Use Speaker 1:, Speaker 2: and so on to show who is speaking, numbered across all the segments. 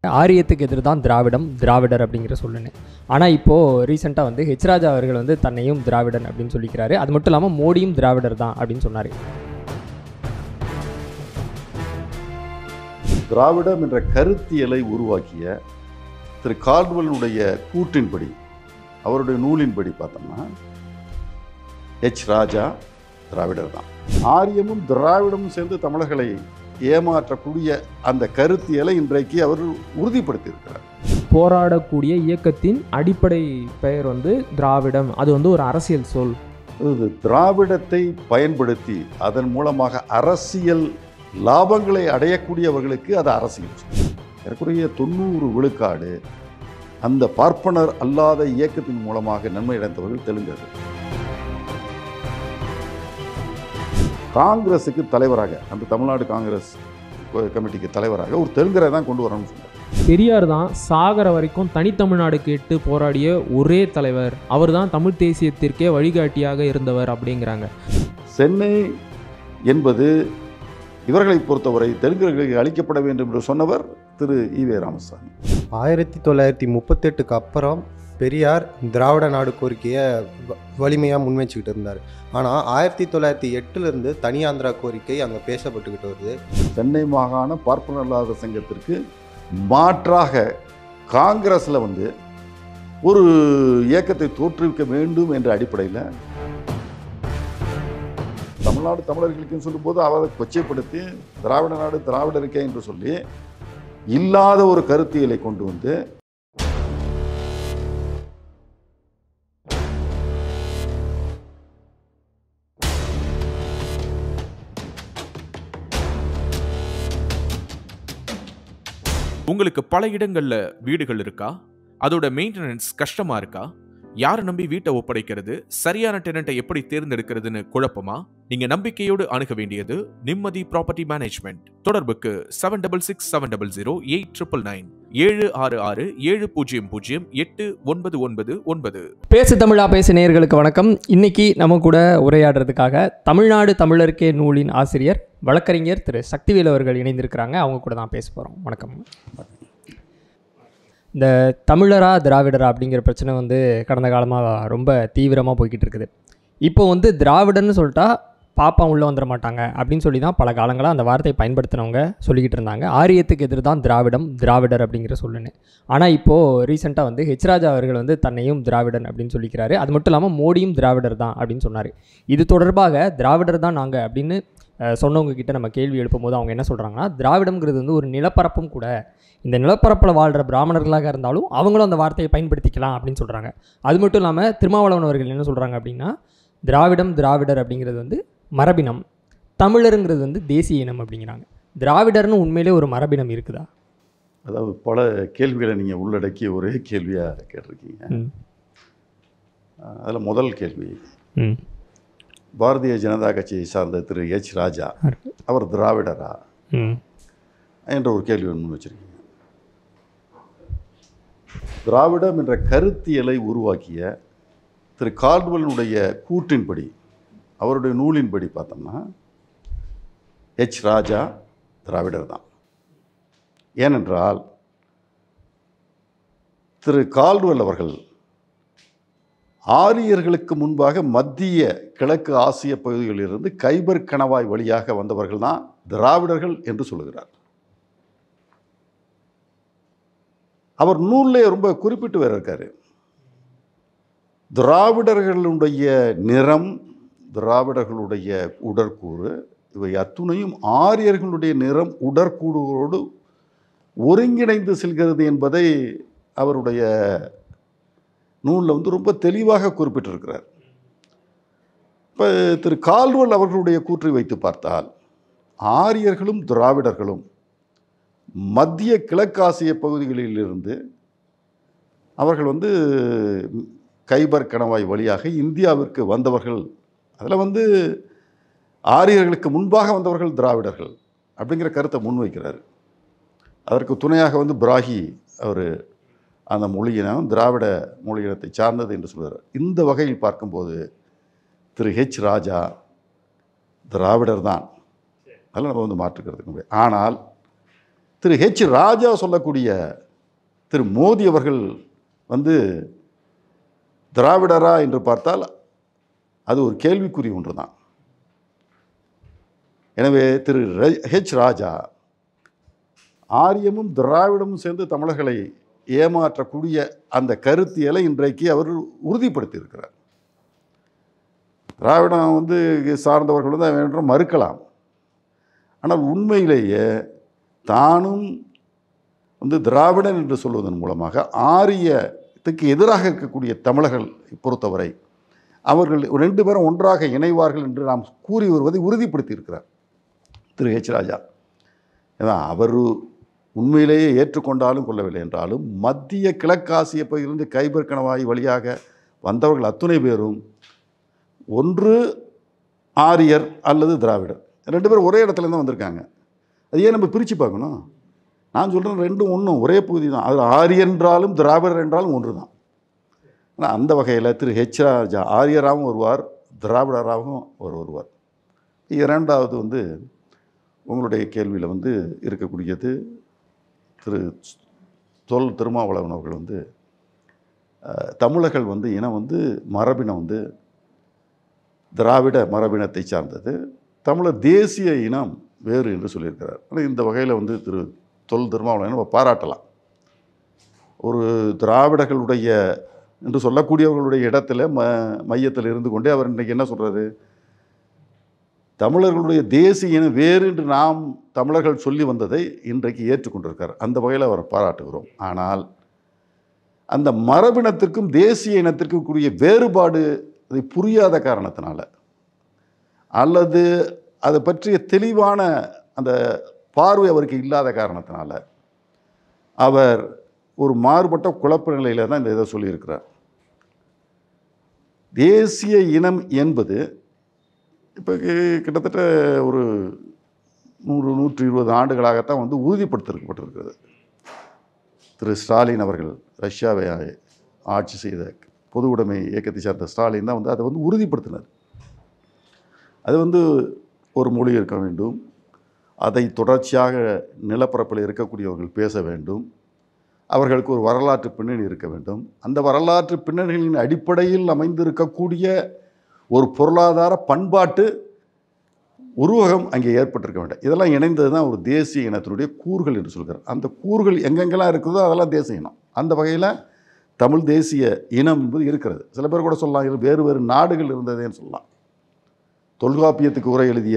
Speaker 1: ஆரியத்துக்கு எதிர் தான் திராவிடம் திராவிடர் அப்படிங்கிற சொல்லுன்னு ஆனால் இப்போது ரீசெண்டாக வந்து ஹெச் ராஜா அவர்கள் வந்து தன்னையும் திராவிடன் அப்படின்னு சொல்லிக்கிறாரு அது மட்டும் இல்லாமல் மோடியும் திராவிடர் தான் அப்படின்னு சொன்னார்
Speaker 2: திராவிடம் என்ற கருத்தியலை உருவாக்கிய திரு கால்டுவலுடைய கூற்றின்படி அவருடைய நூலின்படி பார்த்தோம்னா எச் ராஜா திராவிடர் தான் ஆரியமும் திராவிடமும் சேர்ந்து தமிழர்களை ஏமாற்றக்கூடிய அந்த கருத்தியலை இன்றைக்கு அவர் உறுதிப்படுத்தியிருக்கிறார்
Speaker 3: போராடக்கூடிய இயக்கத்தின் அடிப்படை பெயர் வந்து திராவிடம் அது வந்து ஒரு அரசியல் சொல்
Speaker 2: இது திராவிடத்தை பயன்படுத்தி அதன் மூலமாக அரசியல் லாபங்களை அடையக்கூடியவர்களுக்கு அது அரசியல் ஏறக்குறைய தொண்ணூறு விழுக்காடு அந்த பார்ப்பனர் அல்லாத இயக்கத்தின் மூலமாக நன்மை அடைந்தவர்கள் தெலுங்கர்கள் காங்கிரஸுக்கு தலைவராக அந்த தமிழ்நாடு காங்கிரஸ் கமிட்டிக்கு தலைவராக ஒரு தெலுங்கரை தான் கொண்டு வரணும்னு சொன்னார்
Speaker 3: பெரியார் தான் சாகர வரைக்கும் தனித்தமிழ்நாடு கேட்டு போராடிய ஒரே தலைவர் அவர் தான் தமிழ் தேசியத்திற்கே வழிகாட்டியாக இருந்தவர் அப்படிங்கிறாங்க
Speaker 2: சென்னை என்பது இவர்களை பொறுத்தவரை தெலுங்கர்களுக்கு அளிக்கப்பட வேண்டும் என்று சொன்னவர் திரு ஈவே ராமசாமி
Speaker 4: ஆயிரத்தி தொள்ளாயிரத்தி முப்பத்தெட்டுக்கு அப்புறம் பெரியார் திராவிட நாடு கோரிக்கையை வலிமையாக முன்வச்சுக்கிட்டு இருந்தார் ஆனால் ஆயிரத்தி தொள்ளாயிரத்தி எட்டுலேருந்து தனியாந்திரா கோரிக்கை அங்கே பேசப்பட்டுக்கிட்டு வருது
Speaker 2: சென்னை மாகாண பார்ப்பனர் அல்லாத சங்கத்திற்கு மாற்றாக காங்கிரஸில் வந்து ஒரு இயக்கத்தை தோற்றுவிக்க வேண்டும் என்ற அடிப்படையில் தமிழ்நாடு தமிழர்களுக்குன்னு சொல்லும்போது அவரை கொச்சைப்படுத்தி திராவிட நாடு திராவிடருக்கே என்று சொல்லி இல்லாத ஒரு கருத்தியலை கொண்டு வந்து
Speaker 5: உங்களுக்கு பல இடங்கள்ல வீடுகள் இருக்கா அதோட மெயின்டெனன்ஸ் கஷ்டமா இருக்கா யாரை நம்பி வீட்டை ஒப்படைக்கிறது சரியான டெனண்ட்டை எப்படி தேர்ந்தெடுக்கிறதுன்னு குழப்பமா நீங்க நம்பிக்கையோடு அணுக வேண்டியது நிம்மதி ப்ராப்பர்ட்டி மேனேஜ்மெண்ட் தொடர்புக்கு seven double six seven double zero eight triple nine ஏழு ஆறு ஆறு ஏழு பூஜ்ஜியம் பூஜ்ஜியம் எட்டு ஒன்பது ஒன்பது ஒன்பது
Speaker 1: பேசு தமிழா பேசு நேயர்களுக்கு வணக்கம் இன்னைக்கு நம்ம கூட உரையாடுறதுக்காக தமிழ்நாடு தமிழருக்கே நூலின் ஆசிரியர் வழக்கறிஞர் திரு சக்திவேல் அவர்கள் இணைந்திருக்கிறாங்க அவங்க கூட தான் பேச போகிறோம் வணக்கம் இந்த தமிழரா திராவிடரா அப்படிங்கிற பிரச்சனை வந்து கடந்த காலமாக ரொம்ப தீவிரமாக போய்கிட்டு இருக்குது இப்போ வந்து திராவிடன்னு சொல்லிட்டா பாப்பா உள்ளே வந்துட மாட்டாங்க அப்படின்னு சொல்லி தான் பல காலங்களாக அந்த வார்த்தையை பயன்படுத்தினவங்க சொல்லிக்கிட்டு இருந்தாங்க ஆரியத்துக்கு எதிர் தான் திராவிடம் திராவிடர் அப்படிங்கிற சொல்லுன்னு ஆனால் இப்போது ரீசெண்டாக வந்து ஹெச் ராஜா அவர்கள் வந்து தன்னையும் திராவிடன் அப்படின்னு சொல்லிக்கிறாரு அது மட்டும் இல்லாமல் மோடியும் திராவிடர் தான் அப்படின்னு சொன்னார் இது தொடர்பாக திராவிடர் தான் நாங்கள் அப்படின்னு அஹ், சொன்னவங்க கிட்ட நம்ம கேள்வி எழுப்பும்போது அவங்க என்ன சொல்கிறாங்கன்னா திராவிடம்ங்கிறது வந்து ஒரு நிலப்பரப்பும் கூட இந்த நிலப்பரப்பில் வாழ்கிற பிராமணர்களாக இருந்தாலும் அவங்களும் அந்த வார்த்தையை பயன்படுத்திக்கலாம் அப்படின்னு சொல்கிறாங்க அது மட்டும் இல்லாமல் திருமாவளவன் அவர்கள் என்ன சொல்கிறாங்க அப்படின்னா திராவிடம் திராவிடர் அப்படிங்கிறது வந்து மரபினம் தமிழருங்கிறது வந்து தேசிய இனம் அப்படிங்கிறாங்க திராவிடர்னு உண்மையிலே ஒரு மரபினம் இருக்குதா
Speaker 2: அதாவது பல கேள்விகளை நீங்கள் உள்ளடக்கி ஒரே கேள்வியாக கேட்டிருக்கீங்க
Speaker 1: ம்
Speaker 2: அதில் முதல் கேள்வி
Speaker 1: ம்
Speaker 2: பாரதிய ஜனதா கட்சியை சார்ந்த திரு எச் ராஜா அவர் திராவிடரா
Speaker 1: ம்
Speaker 2: என்ற ஒரு கேள்வி முன் வச்சிருக்கீங்க திராவிடம் என்ற கருத்தியலை உருவாக்கிய திரு கால்டுவலுடைய கூற்றின்படி அவருடைய நூலின்படி பார்த்தோம்னா எச் ராஜா திராவிடர் தான் ஏனென்றால் திரு கால்டுவல் அவர்கள் ஆரியர்களுக்கு முன்பாக மத்திய கிழக்கு ஆசிய பகுதிகளிலிருந்து கைபர் கணவாய் வழியாக வந்தவர்கள் தான் திராவிடர்கள் என்று சொல்லுகிறார் அவர் நூல்லே ரொம்ப குறிப்பிட்டு வேற இருக்காரு திராவிடர்களுடைய நிறம் திராவிடர்களுடைய உடற்கூறு இவை அத்துணையும் ஆரியர்களுடைய நிறம் உடற்கூறுகளோடு ஒருங்கிணைந்து செல்கிறது என்பதை அவருடைய நூலில் வந்து ரொம்ப தெளிவாக குறிப்பிட்டிருக்கிறார் இப்போ திரு கால்வல் அவர்களுடைய கூற்றை வைத்து பார்த்தால் ஆரியர்களும் திராவிடர்களும் மத்திய கிழக்காசிய பகுதிகளிலிருந்து அவர்கள் வந்து கைபர் கணவாய் வழியாக இந்தியாவிற்கு வந்தவர்கள் அதில் வந்து ஆரியர்களுக்கு முன்பாக வந்தவர்கள் திராவிடர்கள் அப்படிங்கிற கருத்தை முன்வைக்கிறார் அதற்கு துணையாக வந்து பிராகி அவர் அந்த மொழியினம் திராவிட மொழியினத்தை சார்ந்தது என்று சொல்கிறார் இந்த வகையில் பார்க்கும்போது திரு ஹெச் ராஜா திராவிடர் தான் அதில் நம்ம வந்து மாற்றுக்கிறதுக்கு முடியாது ஆனால் திரு ஹெச் ராஜா சொல்லக்கூடிய திரு மோடி அவர்கள் வந்து திராவிடரா என்று பார்த்தால் அது ஒரு கேள்விக்குறி ஒன்று தான் எனவே திரு ர- ஹெச் ராஜா ஆரியமும் திராவிடமும் சேர்ந்து தமிழர்களை ஏமாற்றக்கூடிய அந்த கருத்தியலை இன்றைக்கு அவர் உறுதிப்படுத்தியிருக்கிறார் திராவிடம் வந்து சார்ந்தவர்கள் வந்து வேண்டும் மறுக்கலாம் ஆனால் உண்மையிலேயே தானும் வந்து திராவிடன் என்று சொல்வதன் மூலமாக ஆரியத்துக்கு எதிராக இருக்கக்கூடிய தமிழர்கள் பொறுத்தவரை அவர்கள் ரெண்டு பேரும் ஒன்றாக இணைவார்கள் என்று நாம் கூறி வருவதை உறுதிப்படுத்தி இருக்கிறார் திரு ஹெச் ராஜா ஏன்னா அவர் உண்மையிலேயே ஏற்றுக்கொண்டாலும் கொள்ளவில்லை என்றாலும் மத்திய கிழக்காசிய பகுதியிலிருந்து கைபர் கணவாய் வழியாக வந்தவர்கள் அத்துணை பேரும் ஒன்று ஆரியர் அல்லது திராவிடர் ரெண்டு பேரும் ஒரே இடத்துல தான் வந்திருக்காங்க அது ஏன் நம்ம பிரித்து பார்க்கணும் நான் சொல்கிறேன் ரெண்டும் ஒன்றும் ஒரே பகுதி தான் அது ஆரியர் என்றாலும் திராவிடர் என்றாலும் ஒன்று தான் ஆனால் அந்த வகையில் திரு ஹெச் ராஜா ஆரியராகவும் வருவார் திராவிடராகவும் அவர் வருவார் இரண்டாவது வந்து உங்களுடைய கேள்வியில் வந்து இருக்கக்கூடியது திரு தொல் திருமாவளவன் அவர்கள் வந்து அஹ், தமிழர்கள் வந்து இனம் வந்து மரபினம் வந்து திராவிட மரபினத்தை சார்ந்தது தமிழர் தேசிய இனம் வேறு என்று சொல்லியிருக்கிறார் ஆனால் இந்த வகையில் வந்து திரு தொல் திருமாவளவன் நம்ம பாராட்டலாம் ஒரு திராவிடர்களுடைய என்று சொல்லக்கூடியவர்களுடைய இடத்துல ம மையத்தில் இருந்து கொண்டே அவர் இன்றைக்கி என்ன சொல்கிறாரு தமிழர்களுடைய தேசிய இனம் வேறு என்று நாம் தமிழர்கள் சொல்லி வந்ததை இன்றைக்கு ஏற்றுக்கொண்டிருக்கார் அந்த வகையில் அவரை பாராட்டுகிறோம் ஆனால் அந்த மரபினத்திற்கும் தேசிய இனத்திற்கும் கூடிய வேறுபாடு அதை புரியாத காரணத்தினால அல்லது அதை பற்றிய தெளிவான அந்த பார்வை அவருக்கு இல்லாத காரணத்தினால அவர் ஒரு மாறுபட்ட குழப்ப நிலையில் தான் இந்த இதை சொல்லியிருக்கிறார் தேசிய இனம் என்பது இப்போ கிட்டத்தட்ட ஒரு நூறு நூற்றி இருபது ஆண்டுகளாகத்தான் வந்து உறுதிப்படுத்தப்பட்டிருக்கிறது திரு ஸ்டாலின் அவர்கள் ரஷ்யாவை ஆட்சி செய்த பொது உடைமை இயக்கத்தை சார்ந்த ஸ்டாலின் தான் வந்து அதை வந்து உறுதிப்படுத்தினார் அது வந்து ஒரு மொழி இருக்க வேண்டும் அதை தொடர்ச்சியாக நிலப்பரப்பில் இருக்கக்கூடியவர்கள் பேச வேண்டும் அவர்களுக்கு ஒரு வரலாற்று பின்னணி இருக்க வேண்டும் அந்த வரலாற்று பின்னணிகளின் அடிப்படையில் அமைந்திருக்கக்கூடிய ஒரு பொருளாதார பண்பாட்டு உருவகம் அங்கே ஏற்பட்டிருக்க வேண்டும் இதெல்லாம் இணைந்தது தான் ஒரு தேசிய இனத்தினுடைய கூறுகள் என்று சொல்கிறார் அந்த கூறுகள் எங்கெங்கெல்லாம் இருக்குதோ அதெல்லாம் தேசிய இனம் அந்த வகையில் தமிழ் தேசிய இனம் என்பது இருக்கிறது சில பேர் கூட சொல்லலாம் இது வேறு வேறு நாடுகள் இருந்ததேன்னு சொல்லலாம் தொல்காப்பியத்துக்கு உரை எழுதிய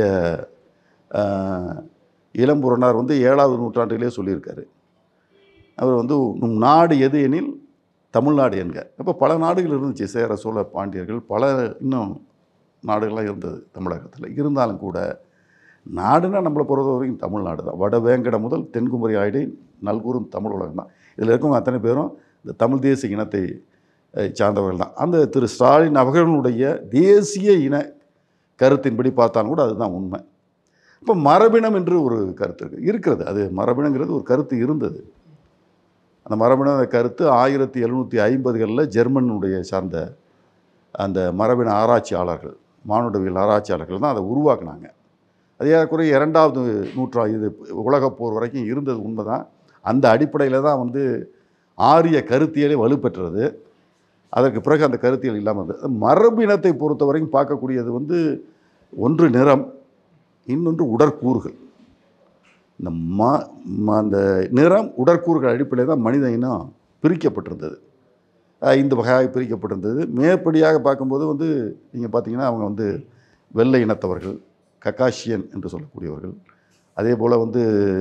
Speaker 2: ஆஹ், இளம்புறனார் வந்து ஏழாவது நூற்றாண்டிலே சொல்லியிருக்காரு அவர் வந்து நம் நாடு எது எனில் தமிழ்நாடு என்க அப்போ பல நாடுகள் இருந்துச்சு சேர சோழ பாண்டியர்கள் பல இன்னும் நாடுகள்லாம் இருந்தது தமிழகத்தில் இருந்தாலும் கூட நாடுனா நம்மளை பொறுத்த வரைக்கும் தமிழ்நாடு தான் வடவேங்கடம் முதல் தென்குமரி ஆயிடை நல்கூரும் தமிழ் உலகம் தான் இதில் இருக்கவங்க அத்தனை பேரும் இந்த தமிழ் தேசிய இனத்தை அஹ், சார்ந்தவர்கள் தான் அந்த திரு ஸ்டாலின் அவர்களுடைய தேசிய இன கருத்தின்படி பார்த்தாலும் கூட அதுதான் உண்மை இப்போ மரபினம் என்று ஒரு கருத்து இருக்குது இருக்கிறது அது மரபினங்கிறது ஒரு கருத்து இருந்தது அந்த மரபின கருத்து ஆயிரத்தி எழுநூற்றி ஐம்பதுகளில் ஜெர்மனுடைய சார்ந்த அந்த மரபின ஆராய்ச்சியாளர்கள் மானுடவியல் ஆராய்ச்சியாளர்கள் தான் அதை உருவாக்குனாங்க அது ஏறக்குறைய இரண்டாவது நூற்றா இது உலகப் போர் வரைக்கும் இருந்தது உண்மைதான் அந்த அடிப்படையில் தான் வந்து ஆரிய கருத்தியலே வலுப்பெற்றது அதற்கு பிறகு அந்த கருத்தியல் இல்லாமல் இருந்தது மரபினத்தை பொறுத்த வரைக்கும் பார்க்கக்கூடியது வந்து ஒன்று நிறம் இன்னொன்று உடற்கூறுகள் இந்த ம ம- அந்த நிறம் உடற்கூறுகள் அடிப்படையில் தான் மனித இனம் பிரிக்கப்பட்டிருந்தது ஐந்து வகையாக பிரிக்கப்பட்டிருந்தது மேற்படியாக பார்க்கும்போது வந்து நீங்கள் பார்த்தீங்கன்னா அவங்க வந்து வெள்ளை இனத்தவர்கள் கக்காஷியன் என்று சொல்லக்கூடியவர்கள் அதே போல் வந்து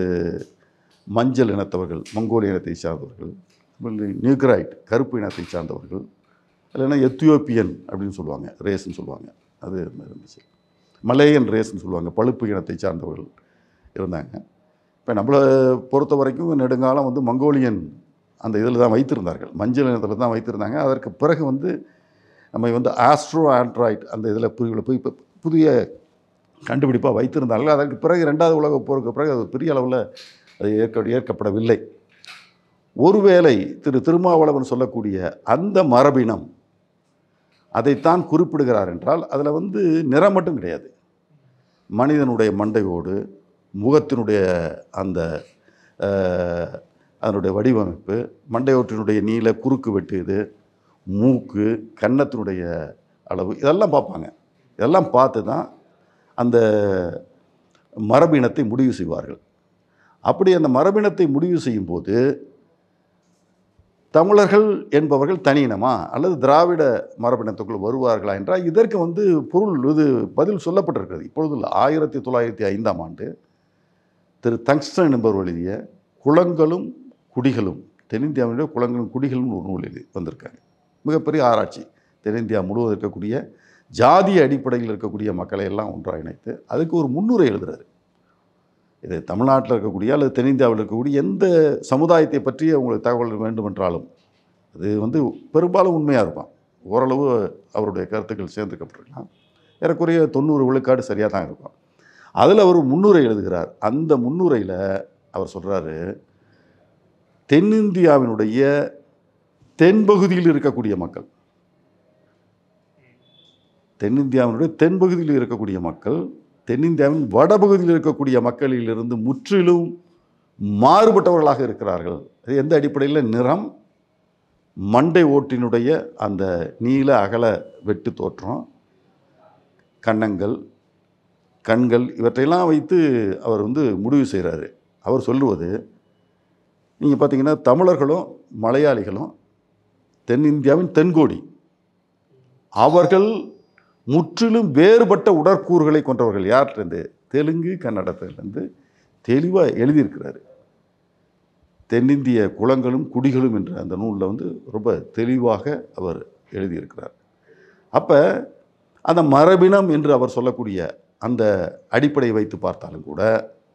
Speaker 2: மஞ்சள் இனத்தவர்கள் மங்கோலிய இனத்தை சார்ந்தவர்கள் நியூக்ரைட் கருப்பு இனத்தை சார்ந்தவர்கள் இல்லைன்னா எத்தியோப்பியன் அப்படின்னு சொல்லுவாங்க ரேஸ்ன்னு சொல்லுவாங்க அது இருந்துச்சு மலேயன் ரேஸ்ன்னு சொல்லுவாங்க பழுப்பு இனத்தை சார்ந்தவர்கள் இருந்தாங்க இப்போ நம்மளை பொறுத்த வரைக்கும் நெடுங்காலம் வந்து மங்கோலியன் அந்த இதில் தான் வைத்திருந்தார்கள் மஞ்சள் இனத்தில் தான் வைத்திருந்தாங்க அதற்கு பிறகு வந்து நம்ம வந்து ஆஸ்ட்ரோ ஆண்ட்ராய்ட் அந்த இதில் பிரிவில் போய் இப்போ புதிய கண்டுபிடிப்பாக வைத்திருந்தார்கள் அதற்கு பிறகு ரெண்டாவது உலக போருக்கு பிறகு அது பெரிய அளவில் அது ஏற்க ஏற்கப்படவில்லை ஒருவேளை திரு திருமாவளவன் சொல்லக்கூடிய அந்த மரபினம் அதைத்தான் குறிப்பிடுகிறார் என்றால் அதில் வந்து நிறம் மட்டும் கிடையாது மனிதனுடைய மண்டையோடு முகத்தினுடைய அந்த அஹ், அதனுடைய வடிவமைப்பு மண்டையோட்டினுடைய நீள குறுக்கு வெட்டு இது மூக்கு கன்னத்தினுடைய அளவு இதெல்லாம் பார்ப்பாங்க இதெல்லாம் பார்த்து தான் அந்த மரபினத்தை முடிவு செய்வார்கள் அப்படி அந்த மரபினத்தை முடிவு செய்யும்போது தமிழர்கள் என்பவர்கள் தனியினமா அல்லது திராவிட மரபினத்துக்குள் வருவார்களா என்றால் இதற்கு வந்து பொருள் இது பதில் சொல்லப்பட்டிருக்கிறது இப்பொழுது இல்லை ஆயிரத்தி தொள்ளாயிரத்தி ஐந்தாம் ஆண்டு திரு தங்ஸ்டன் என்பவர் எழுதிய குளங்களும் குடிகளும் தென்னிந்தியாவினுடைய குளங்களும் குடிகளும் ஒரு நூல் எழுதி வந்திருக்காங்க மிகப்பெரிய ஆராய்ச்சி தென்னிந்தியா முழுவதும் இருக்கக்கூடிய ஜாதிய அடிப்படையில் இருக்கக்கூடிய மக்களை எல்லாம் ஒன்றாக இணைத்து அதுக்கு ஒரு முன்னுரை எழுதுறாரு இது தமிழ்நாட்டில் இருக்கக்கூடிய அல்லது தென்னிந்தியாவில் இருக்கக்கூடிய எந்த சமுதாயத்தை பற்றி உங்களுக்கு தகவல் வேண்டுமென்றாலும் அது வந்து பெரும்பாலும் உண்மையாக இருக்கும் ஓரளவு அவருடைய கருத்துக்கள் சேர்ந்துக்கப்பட்டிருக்கலாம் ஏறக்குறைய தொண்ணூறு விழுக்காடு சரியாக தான் இருக்கும் அதில் அவர் முன்னுரை எழுதுகிறார் அந்த முன்னுரையில் அவர் சொல்கிறாரு தென்னிந்தியாவினுடைய தென்பகுதியில் இருக்கக்கூடிய மக்கள் தென்னிந்தியாவினுடைய தென்பகுதியில் இருக்கக்கூடிய மக்கள் தென்னிந்தியாவின் வடபகுதியில் இருக்கக்கூடிய மக்களிலிருந்து முற்றிலும் மாறுபட்டவர்களாக இருக்கிறார்கள் அது எந்த அடிப்படையில் நிறம் மண்டை ஓட்டினுடைய அந்த நீல அகல வெட்டு தோற்றம் கன்னங்கள் கண்கள் இவற்றையெல்லாம் வைத்து அவர் வந்து முடிவு செய்கிறாரு அவர் சொல்லுவது நீங்கள் பார்த்தீங்கன்னா தமிழர்களும் மலையாளிகளும் தென்னிந்தியாவின் தென்கோடி அவர்கள் முற்றிலும் வேறுபட்ட உடற்கூறுகளை கொண்டவர்கள் யார்கிட்டருந்து தெலுங்கு கன்னடத்திலிருந்து தெளிவாக எழுதியிருக்கிறாரு தென்னிந்திய குளங்களும் குடிகளும் என்ற அந்த நூலில் வந்து ரொம்ப தெளிவாக அவர் எழுதியிருக்கிறார் அப்போ அந்த மரபினம் என்று அவர் சொல்லக்கூடிய அந்த அடிப்படை வைத்து பார்த்தாலும் கூட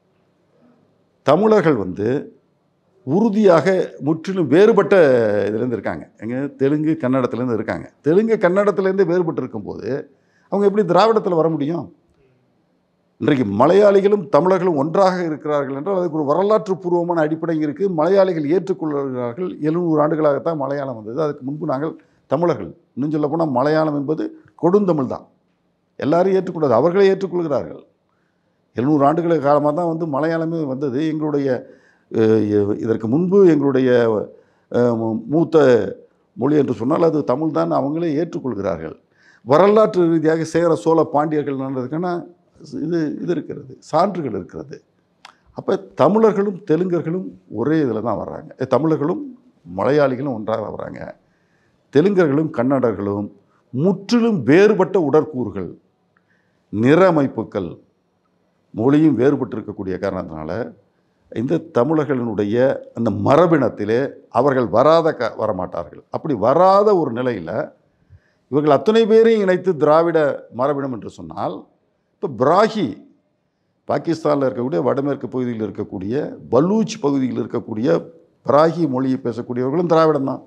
Speaker 2: தமிழர்கள் வந்து உறுதியாக முற்றிலும் வேறுபட்ட இதுலேருந்து இருக்காங்க எங்க தெலுங்கு கன்னடத்துலேருந்து இருக்காங்க தெலுங்கு கன்னடத்துலேருந்து வேறுபட்டு இருக்கும்போது அவங்க எப்படி திராவிடத்தில் வர முடியும் இன்றைக்கு மலையாளிகளும் தமிழர்களும் ஒன்றாக இருக்கிறார்கள் என்றால் அதுக்கு ஒரு வரலாற்று பூர்வமான அடிப்படை இருக்குது மலையாளிகள் ஏற்றுக்கொள்கிறார்கள் எழுநூறு ஆண்டுகளாகத்தான் மலையாளம் வந்தது அதுக்கு முன்பு நாங்கள் தமிழர்கள் இன்னும் சொல்ல போனால் மலையாளம் என்பது கொடுந்தமிழ் தான் எல்லாரும் ஏற்றுக்கொண்டது அவர்களே ஏற்றுக்கொள்கிறார்கள் எழுநூறு ஆண்டுகள் காலமாக தான் வந்து மலையாளமே வந்தது எங்களுடைய அஹ், இ- இதற்கு முன்பு எங்களுடைய அஹ், மூ- மூத்த மொழி என்று சொன்னால் அது தமிழ் தான் அவங்களே ஏற்றுக்கொள்கிறார்கள் வரலாற்று ரீதியாக சேர சோழ பாண்டியர்கள் நடந்ததுக்கான இது இது இருக்கிறது சான்றுகள் இருக்கிறது அப்போ தமிழர்களும் தெலுங்கர்களும் ஒரே இதில் தான் வர்றாங்க அஹ், தமிழர்களும் மலையாளிகளும் ஒன்றாக வர்றாங்க தெலுங்கர்களும் கன்னடர்களும் முற்றிலும் வேறுபட்ட உடற்கூறுகள் நிற அமைப்புகள் மொழியும் வேறுபட்டிருக்கக்கூடிய காரணத்தினால இந்த தமிழர்களினுடைய அந்த மரபினத்திலே அவர்கள் வராத க வரமாட்டார்கள் அப்படி வராத ஒரு நிலையில் இவர்கள் அத்தனை பேரையும் இணைத்து திராவிட மரபினம் என்று சொன்னால் இப்போ பிராகி பாகிஸ்தானில் இருக்கக்கூடிய வடமேற்கு பகுதியில் இருக்கக்கூடிய பலூச் பகுதியில் இருக்கக்கூடிய பிராகி மொழியை பேசக்கூடியவர்களும் திராவிடம் தான்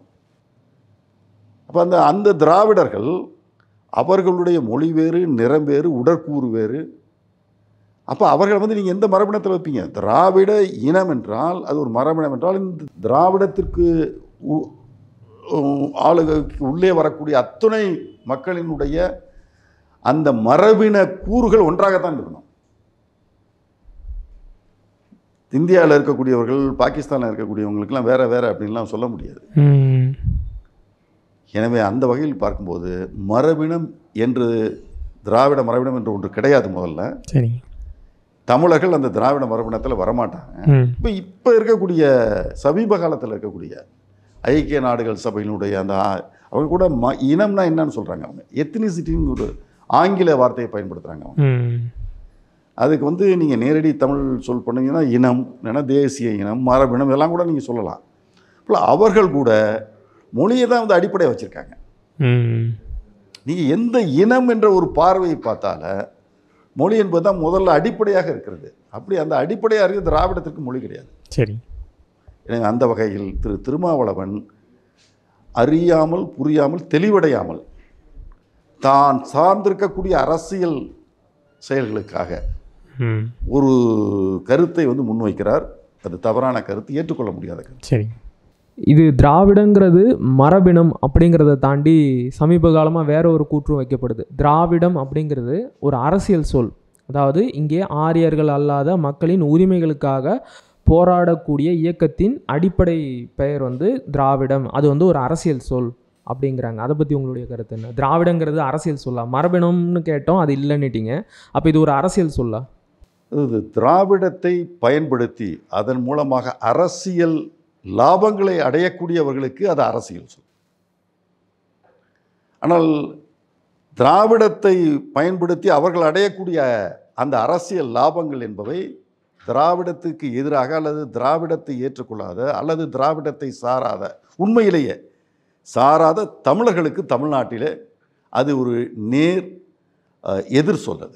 Speaker 2: அப்போ அந்த அந்த திராவிடர்கள் அவர்களுடைய மொழி வேறு நிறம் வேறு உடற்கூறு வேறு அப்போ அவர்கள் வந்து நீங்கள் எந்த மரபினத்தில் வைப்பீங்க திராவிட இனம் என்றால் அது ஒரு மரபினம் என்றால் இந்த திராவிடத்திற்கு உ- உ- ஆளுகைக்கு உள்ளே வரக்கூடிய அத்துணை மக்களினுடைய அந்த மரபின கூறுகள் ஒன்றாகத்தான் இருக்கணும் இந்தியாவில் இருக்கக்கூடியவர்கள் பாகிஸ்தானில் இருக்கக்கூடியவங்களுக்கெல்லாம் வேற வேற அப்படின்லாம் சொல்ல முடியாது
Speaker 1: ம்
Speaker 2: எனவே அந்த வகையில் பார்க்கும்போது மரபினம் என்று திராவிட மரபினம் என்று ஒன்று கிடையாது முதல்ல
Speaker 1: சரிங்க
Speaker 2: தமிழர்கள் அந்த திராவிட மரபினத்தில் வரமாட்டாங்க
Speaker 1: ம்
Speaker 2: இப்போ இப்போ இருக்கக்கூடிய சமீப காலத்தில் இருக்கக்கூடிய ஐக்கிய நாடுகள் சபையினுடைய அந்த ஆ- அவங்க கூட ம இனம்னா என்னன்னு சொல்கிறாங்க அவங்க எத்னிசிட்டின்னு ஒரு ஆங்கில வார்த்தையை பயன்படுத்துகிறாங்க அவங்க
Speaker 1: ம்
Speaker 2: அதுக்கு வந்து நீங்கள் நேரடி தமிழ் சொல் பண்ணீங்கன்னா இனம் இல்லைன்னா தேசிய இனம் மரபினம் இதெல்லாம் கூட நீங்கள் சொல்லலாம் இப்போ அவர்கள் கூட மொழியை தான் வந்து அடிப்படையாக வச்சுருக்காங்க
Speaker 1: ம்
Speaker 2: நீங்கள் எந்த இனம் என்ற ஒரு பார்வையை பார்த்தால மொழி என்பது தான் முதல்ல அடிப்படையாக இருக்கிறது அப்படி அந்த அடிப்படையாக இருக்கிற திராவிடத்திற்கு மொழி கிடையாது
Speaker 1: சரி
Speaker 2: எனவே அந்த வகையில் திரு திருமாவளவன் அறியாமல் புரியாமல் தெளிவடையாமல் தான் சார்ந்திருக்கக்கூடிய அரசியல் செயல்களுக்காக
Speaker 1: ம்
Speaker 2: ஒரு கருத்தை வந்து முன்வைக்கிறார் அது தவறான கருத்து ஏற்றுக்கொள்ள முடியாத கருத்து
Speaker 1: சரி
Speaker 3: இது திராவிடங்கிறது மரபினம் அப்படிங்கிறத தாண்டி சமீப காலமாக வேற ஒரு கூற்றும் வைக்கப்படுது திராவிடம் அப்படிங்கிறது ஒரு அரசியல் சொல் அதாவது இங்கே ஆரியர்கள் அல்லாத மக்களின் உரிமைகளுக்காக போராடக்கூடிய இயக்கத்தின் அடிப்படை பெயர் வந்து திராவிடம் அது வந்து ஒரு அரசியல் சொல் அப்படிங்கிறாங்க அதை பற்றி உங்களுடைய கருத்து என்ன திராவிடங்கிறது அரசியல் சொல்லா மரபினம்னு கேட்டோம் அது இல்லைன்னுட்டீங்க அப்போ இது ஒரு அரசியல் சொல்லா
Speaker 2: அது திராவிடத்தை பயன்படுத்தி அதன் மூலமாக அரசியல் லாபங்களை அடையக்கூடியவர்களுக்கு அது அரசியல் சொல் ஆனால் திராவிடத்தை பயன்படுத்தி அவர்கள் அடையக்கூடிய அந்த அரசியல் லாபங்கள் என்பவை திராவிடத்துக்கு எதிராக அல்லது திராவிடத்தை ஏற்றுக்கொள்ளாத அல்லது திராவிடத்தை சாராத உண்மையிலேயே சாராத தமிழர்களுக்கு தமிழ்நாட்டிலே அது ஒரு நேர் அஹ், எதிர் சொல்லது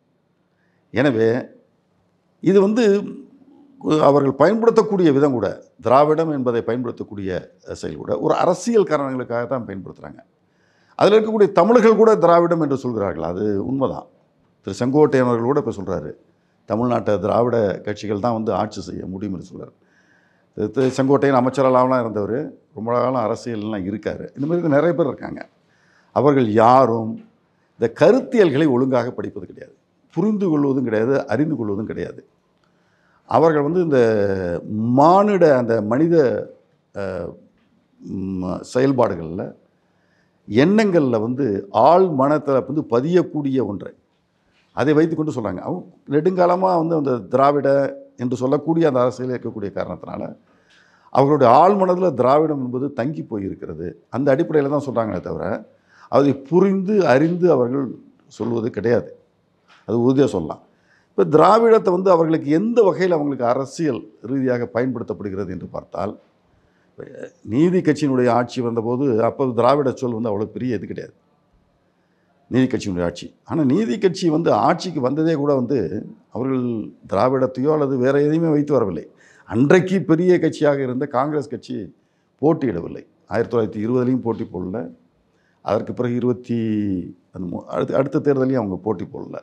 Speaker 2: எனவே இது வந்து அவர்கள் பயன்படுத்தக்கூடிய விதம் கூட திராவிடம் என்பதை பயன்படுத்தக்கூடிய செயல் கூட ஒரு அரசியல் காரணங்களுக்காக தான் பயன்படுத்துகிறாங்க அதில் இருக்கக்கூடிய தமிழர்கள் கூட திராவிடம் என்று சொல்கிறார்கள் அது உண்மைதான் திரு செங்கோட்டையன் அவர்கள் கூட இப்போ சொல்கிறாரு தமிழ்நாட்டை திராவிட கட்சிகள் தான் வந்து ஆட்சி செய்ய முடியும் என்று சொல்கிறார் திரு- திரு செங்கோட்டையன் அமைச்சரெல்லாம் இருந்தவர் ரொம்ப காலம் அரசியல்லாம் இருக்கார் இந்த மாதிரி நிறைய பேர் இருக்காங்க அவர்கள் யாரும் இந்த கருத்தியல்களை ஒழுங்காக படிப்பது கிடையாது புரிந்து கொள்வதும் கிடையாது அறிந்து கொள்வதும் கிடையாது அவர்கள் வந்து இந்த மானிட அந்த மனித அஹ், ம், செயல்பாடுகளில் எண்ணங்களில் வந்து ஆள் மனத்தில் வந்து பதியக்கூடிய ஒன்றை அதை வைத்துக்கொண்டு சொல்கிறாங்க அவங்க நெடுங்காலமாக வந்து அந்த திராவிட என்று சொல்லக்கூடிய அந்த அரசியல் இருக்கக்கூடிய காரணத்தினால அவர்களுடைய ஆள் மனதில் திராவிடம் என்பது தங்கி போயிருக்கிறது அந்த அடிப்படையில் தான் சொல்கிறாங்களே தவிர அதை புரிந்து அறிந்து அவர்கள் சொல்வது கிடையாது அது உறுதியாக சொல்லலாம் இப்போ திராவிடத்தை வந்து அவர்களுக்கு எந்த வகையில் அவங்களுக்கு அரசியல் ரீதியாக பயன்படுத்தப்படுகிறது என்று பார்த்தால் இப்ப நீதி கட்சியினுடைய ஆட்சி வந்தபோது அப்போ திராவிட சொல் வந்து அவ்வளோ பெரிய இது கிடையாது நீதி கட்சியினுடைய ஆட்சி ஆனால் நீதி கட்சி வந்து ஆட்சிக்கு வந்ததே கூட வந்து அவர்கள் திராவிடத்தையோ அல்லது வேறு எதையுமே வைத்து வரவில்லை அன்றைக்கு பெரிய கட்சியாக இருந்த காங்கிரஸ் கட்சி போட்டியிடவில்லை ஆயிரத்தி தொள்ளாயிரத்தி இருபதுலேயும் போட்டி போடல அதற்கு பிறகு இருபத்தி அந்த மு- அடுத்த அடுத்த தேர்தலையும் அவங்க போட்டி போடல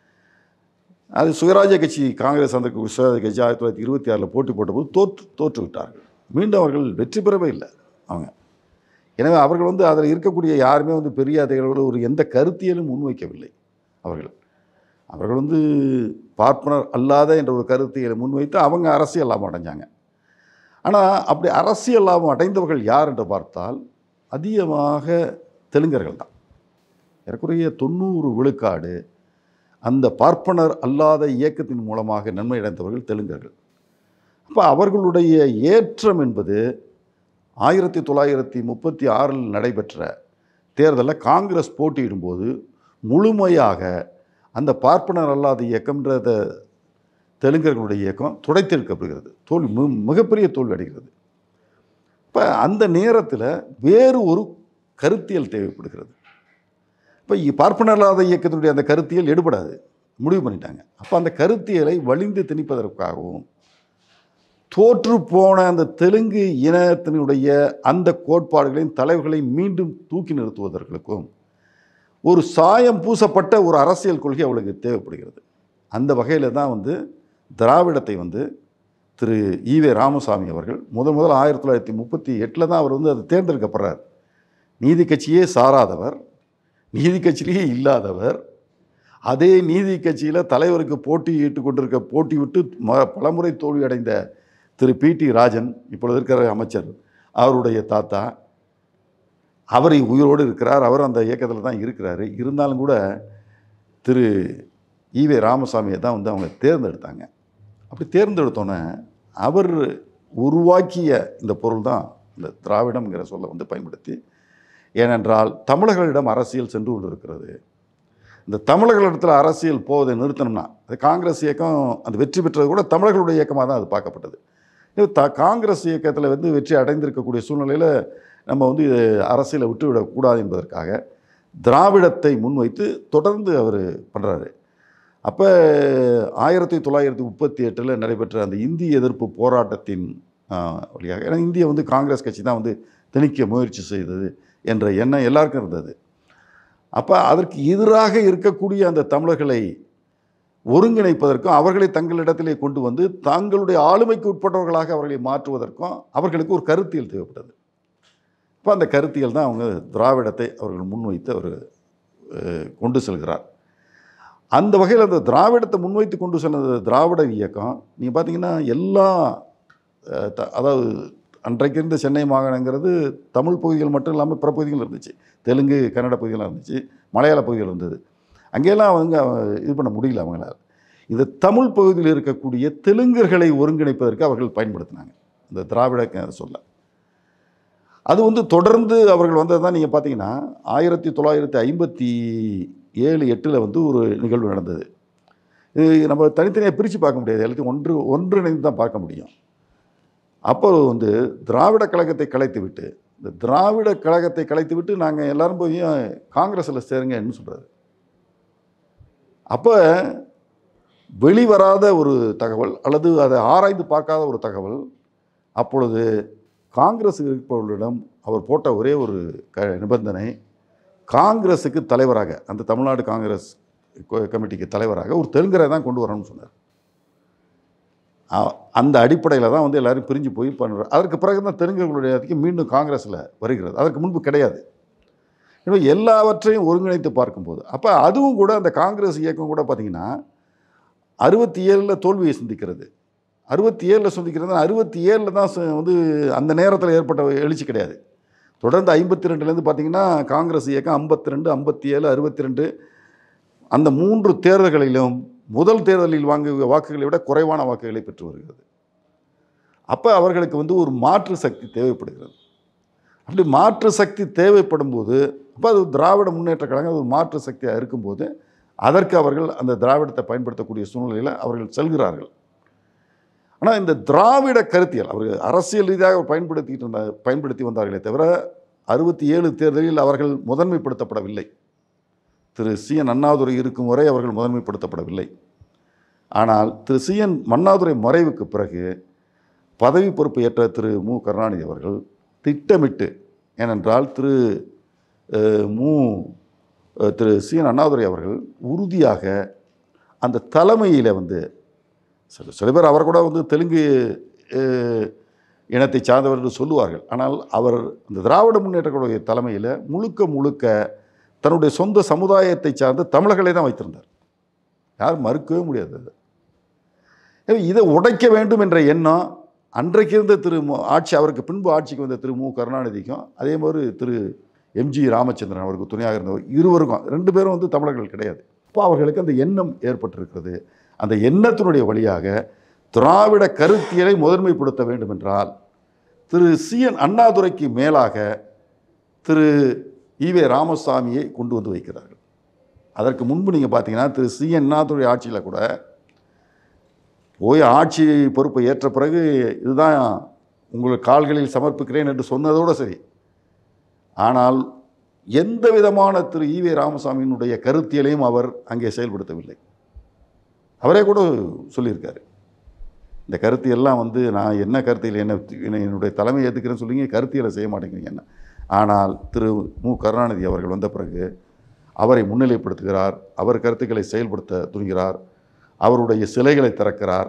Speaker 2: அது சுயராஜ்ய கட்சி காங்கிரஸ் அந்த சுயராஜ்ய கட்சி ஆயிரத்தி தொள்ளாயிரத்தி இருபத்தி ஆறில் போட்டி போட்டபோது தோற்று தோற்று விட்டார்கள் மீண்டும் அவர்கள் வெற்றி பெறவே இல்லை அவங்க எனவே அவர்கள் வந்து அதில் இருக்கக்கூடிய யாருமே வந்து பெரிய அதிகளவில் ஒரு எந்த கருத்தியலும் முன்வைக்கவில்லை அவர்கள் அவர்கள் வந்து பார்ப்பனர் அல்லாத என்ற ஒரு கருத்தியலை முன்வைத்து அவங்க அரசியல் லாபம் அடைஞ்சாங்க ஆனால் அப்படி அரசியல் லாபம் அடைந்தவர்கள் யார் என்று பார்த்தால் அதிகமாக தெலுங்கர்கள் தான் ஏறக்குறைய தொண்ணூறு விழுக்காடு அந்த பார்ப்பனர் அல்லாத இயக்கத்தின் மூலமாக நன்மை அடைந்தவர்கள் தெலுங்கர்கள் அப்போ அவர்களுடைய ஏற்றம் என்பது ஆயிரத்தி தொள்ளாயிரத்தி முப்பத்தி ஆறில் நடைபெற்ற தேர்தலில் காங்கிரஸ் போட்டியிடும்போது முழுமையாக அந்த பார்ப்பனர் அல்லாத இயக்கம்ன்றத தெலுங்கர்களுடைய இயக்கம் துடைத்தெடுக்கப்படுகிறது தோல்வி மி- மிகப்பெரிய தோல்வி அடைகிறது இப்போ அந்த நேரத்தில் வேறு ஒரு கருத்தியல் தேவைப்படுகிறது இப்போ பார்ப்பனர் அல்லாத இயக்கத்தினுடைய அந்த கருத்தியல் எடுபடாது முடிவு பண்ணிட்டாங்க அப்போ அந்த கருத்தியலை வலிந்து திணிப்பதற்காகவும் தோற்று போன அந்த தெலுங்கு இனத்தினுடைய அந்த கோட்பாடுகளையும் தலைவர்களையும் மீண்டும் தூக்கி நிறுத்துவதற்கும் ஒரு சாயம் பூசப்பட்ட ஒரு அரசியல் கொள்கை அவளுக்கு தேவைப்படுகிறது அந்த வகையில் தான் வந்து திராவிடத்தை வந்து திரு ஈவே ராமசாமி அவர்கள் முதல் முதல் ஆயிரத்தி தொள்ளாயிரத்தி முப்பத்தி எட்டில் தான் அவர் வந்து அது தேர்ந்தெடுக்கப்படுறார் நீதி கட்சியே சாராதவர் நீதி கட்சியிலேயே இல்லாதவர் அதே நீதி கட்சியில் தலைவருக்கு போட்டியிட்டு கொண்டிருக்க போட்டி விட்டு ம பலமுறை தோல்வி அடைந்த திரு பிடி ராஜன் இப்பொழுது இருக்கிற அமைச்சர் அவருடைய தாத்தா அவர் உயிரோடு இருக்கிறார் அவர் அந்த இயக்கத்தில் தான் இருக்கிறாரு இருந்தாலும் கூட திரு ஈவே ராமசாமியை தான் வந்து அவங்க தேர்ந்தெடுத்தாங்க அப்படி தேர்ந்தெடுத்தோன்னே அவர் உருவாக்கிய இந்த பொருள் தான் இந்த திராவிடம்ங்கிற சொல்லை வந்து பயன்படுத்தி ஏனென்றால் தமிழர்களிடம் அரசியல் சென்று கொண்டு இருக்கிறது இந்த தமிழர்களிடத்தில் அரசியல் போவதை நிறுத்தணும்னா அது காங்கிரஸ் இயக்கம் அந்த வெற்றி பெற்றது கூட தமிழர்களுடைய இயக்கமாக தான் அது பார்க்கப்பட்டது இது த காங்கிரஸ் இயக்கத்தில் வந்து வெற்றி அடைந்திருக்கக்கூடிய சூழ்நிலையில் நம்ம வந்து இது அரசியலை விட்டுவிடக்கூடாது என்பதற்காக திராவிடத்தை முன்வைத்து தொடர்ந்து அவர் பண்ணுறாரு அப்போ ஆயிரத்தி தொள்ளாயிரத்தி முப்பத்தி எட்டில் நடைபெற்ற அந்த இந்திய எதிர்ப்பு போராட்டத்தின் ஆ, வழியாக ஏன்னா இந்திய வந்து காங்கிரஸ் கட்சி தான் வந்து திணிக்க முயற்சி செய்தது என்ற எண்ணம் எல்லாருக்கும் இருந்தது அப்போ அதற்கு எதிராக இருக்கக்கூடிய அந்த தமிழர்களை ஒருங்கிணைப்பதற்கும் அவர்களை தங்களிடத்திலே கொண்டு வந்து தங்களுடைய ஆளுமைக்கு உட்பட்டவர்களாக அவர்களை மாற்றுவதற்கும் அவர்களுக்கு ஒரு கருத்தியல் தேவைப்பட்டது இப்போ அந்த கருத்தியல் தான் அவங்க திராவிடத்தை அவர்கள் முன்வைத்து அவர் அஹ், கொண்டு செல்கிறார் அந்த வகையில் அந்த திராவிடத்தை முன்வைத்து கொண்டு சென்ற திராவிட இயக்கம் நீங்கள் பார்த்தீங்கன்னா எல்லா அஹ், த- அதாவது அன்றைக்கு இருந்த சென்னை மாகாணங்கிறது தமிழ் பகுதிகள் மட்டும் இல்லாமல் பிற பகுதிகள் இருந்துச்சு தெலுங்கு கன்னட பகுதிகளாக இருந்துச்சு மலையாள பகுதிகள் இருந்தது அங்கெல்லாம் அவங்க அஹ், இது பண்ண முடியல அவங்களால இந்த தமிழ் பகுதியில் இருக்கக்கூடிய தெலுங்கர்களை ஒருங்கிணைப்பதற்கு அவர்கள் பயன்படுத்தினாங்க இந்த திராவிட க- சொல்ல அது வந்து தொடர்ந்து அவர்கள் வந்தது தான் நீங்கள் பார்த்தீங்கன்னா ஆயிரத்தி தொள்ளாயிரத்தி ஐம்பத்தி ஏழு எட்டில் வந்து ஒரு நிகழ்வு நடந்தது இது நம்ம தனித்தனியாக பிரித்து பார்க்க முடியாது எல்லாத்தையும் ஒன்று ஒன்றிணைந்து தான் பார்க்க முடியும் அப்போ வந்து திராவிட கழகத்தை கலைத்து விட்டு இந்த திராவிட கழகத்தை கலைத்து விட்டு நாங்கள் எல்லாரும் போய் காங்கிரஸில் சேருங்கன்னு சொல்கிறாரு அப்போ வெளிவராத ஒரு தகவல் அல்லது அதை ஆராய்ந்து பார்க்காத ஒரு தகவல் அப்பொழுது காங்கிரஸ் இருப்பவர்களிடம் அவர் போட்ட ஒரே ஒரு க நிபந்தனை காங்கிரஸுக்கு தலைவராக அந்த தமிழ்நாடு காங்கிரஸ் கொ- கமிட்டிக்கு தலைவராக ஒரு தெலுங்கரை தான் கொண்டு வரணும்னு சொன்னார் அ- அந்த அடிப்படையில் தான் வந்து எல்லாரும் பிரிஞ்சு போய் பண்ணுற அதற்கு பிறகு தான் தெலுங்குகளுடைய அதுக்கு மீண்டும் காங்கிரஸில் வருகிறது அதற்கு முன்பு கிடையாது எனவே எல்லாவற்றையும் ஒருங்கிணைத்து பார்க்கும்போது அப்போ அதுவும் கூட அந்த காங்கிரஸ் இயக்கம் கூட பார்த்திங்கன்னா அறுபத்தி ஏழில் தோல்வியை சந்திக்கிறது அறுபத்தி ஏழில் சந்திக்கிறது அறுபத்தி ஏழில் தான் ச- வந்து அந்த நேரத்தில் ஏற்பட்ட எழுச்சி கிடையாது தொடர்ந்து ஐம்பத்தி ரெண்டுலேருந்து பார்த்தீங்கன்னா காங்கிரஸ் இயக்கம் ஐம்பத்தி ரெண்டு ஐம்பத்தி ஏழு அறுபத்தி ரெண்டு அந்த மூன்று தேர்தல்களிலும் முதல் தேர்தலில் வாங்கிய வாக்குகளை விட குறைவான வாக்குகளை பெற்று வருகிறது அப்போ அவர்களுக்கு வந்து ஒரு மாற்று சக்தி தேவைப்படுகிறது அப்படி மாற்று சக்தி தேவைப்படும் போது அப்போ அது திராவிட முன்னேற்ற கழகம் அது ஒரு மாற்று சக்தியாக இருக்கும்போது அதற்கு அவர்கள் அந்த திராவிடத்தை பயன்படுத்தக்கூடிய சூழ்நிலையில் அவர்கள் செல்கிறார்கள் ஆனால் இந்த திராவிட கருத்தியல் அவர்கள் அரசியல் ரீதியாக அவர் பயன்படுத்திட்டு இருந்த பயன்படுத்தி வந்தார்களே தவிர அறுபத்தி ஏழு தேர்தலில் அவர்கள் முதன்மைப்படுத்தப்படவில்லை திரு சி என் அண்ணாதுரை இருக்கும் வரை அவர்கள் முதன்மைப்படுத்தப்படவில்லை ஆனால் திரு சி என் மன்னாதுரை மறைவுக்கு பிறகு பதவி பொறுப்பு ஏற்ற திரு மு கருணாநிதி அவர்கள் திட்டமிட்டு ஏனென்றால் திரு அஹ், மு அஹ், திரு சி என் அண்ணாதுரை அவர்கள் உறுதியாக அந்த தலைமையில் வந்து சில சில பேர் அவர் கூட வந்து தெலுங்கு அஹ், இனத்தை சார்ந்தவர் என்று சொல்லுவார்கள் ஆனால் அவர் அந்த திராவிட முன்னேற்றக்கூடிய தலைமையில் முழுக்க முழுக்க தன்னுடைய சொந்த சமுதாயத்தை சார்ந்த தமிழர்களை தான் வைத்திருந்தார் யாரும் மறுக்கவே முடியாது அது எனவே இதை உடைக்க வேண்டும் என்ற எண்ணம் அன்றைக்கு இருந்த திரு மு- ஆட்சி அவருக்கு பின்பு ஆட்சிக்கு வந்த திரு மு கருணாநிதிக்கும் அதே மாதிரி திரு எம்ஜி ராமச்சந்திரன் அவருக்கு துணையாக இருந்தவர் இருவருக்கும் ரெண்டு பேரும் வந்து தமிழர்கள் கிடையாது அப்போ அவர்களுக்கு அந்த எண்ணம் ஏற்பட்டிருக்கிறது அந்த எண்ணத்தினுடைய வழியாக திராவிட கருத்தியலை முதன்மைப்படுத்த வேண்டும் என்றால் திரு சி என் அண்ணாதுரைக்கு மேலாக திரு ஈவே ராமசாமியை கொண்டு வந்து வைக்கிறார்கள் அதற்கு முன்பு நீங்கள் பார்த்தீங்கன்னா திரு சி என் அண்ணாதுரை ஆட்சியில் கூட போய் ஆட்சி பொறுப்பை ஏற்ற பிறகு இதுதான் உங்கள் கால்களில் சமர்ப்பிக்கிறேன் என்று சொன்னதோடு சரி ஆனால் எந்த விதமான திரு ஈவே ராமசாமியினுடைய கருத்தியலையும் அவர் அங்கே செயல்படுத்தவில்லை அவரே கூட சொல்லியிருக்காரு இந்த கருத்தியெல்லாம் வந்து நான் என்ன கருத்தியல் என்ன என்ன- என்னுடைய தலைமை ஏற்றுக்கிறேன்னு சொல்லிங்க கருத்தியலை செய்ய மாட்டேங்கிறீங்க என்ன ஆனால் திரு மு கருணாநிதி அவர்கள் வந்த பிறகு அவரை முன்னிலைப்படுத்துகிறார் அவர் கருத்துக்களை செயல்படுத்த துணிகிறார் அவருடைய சிலைகளை திறக்கிறார்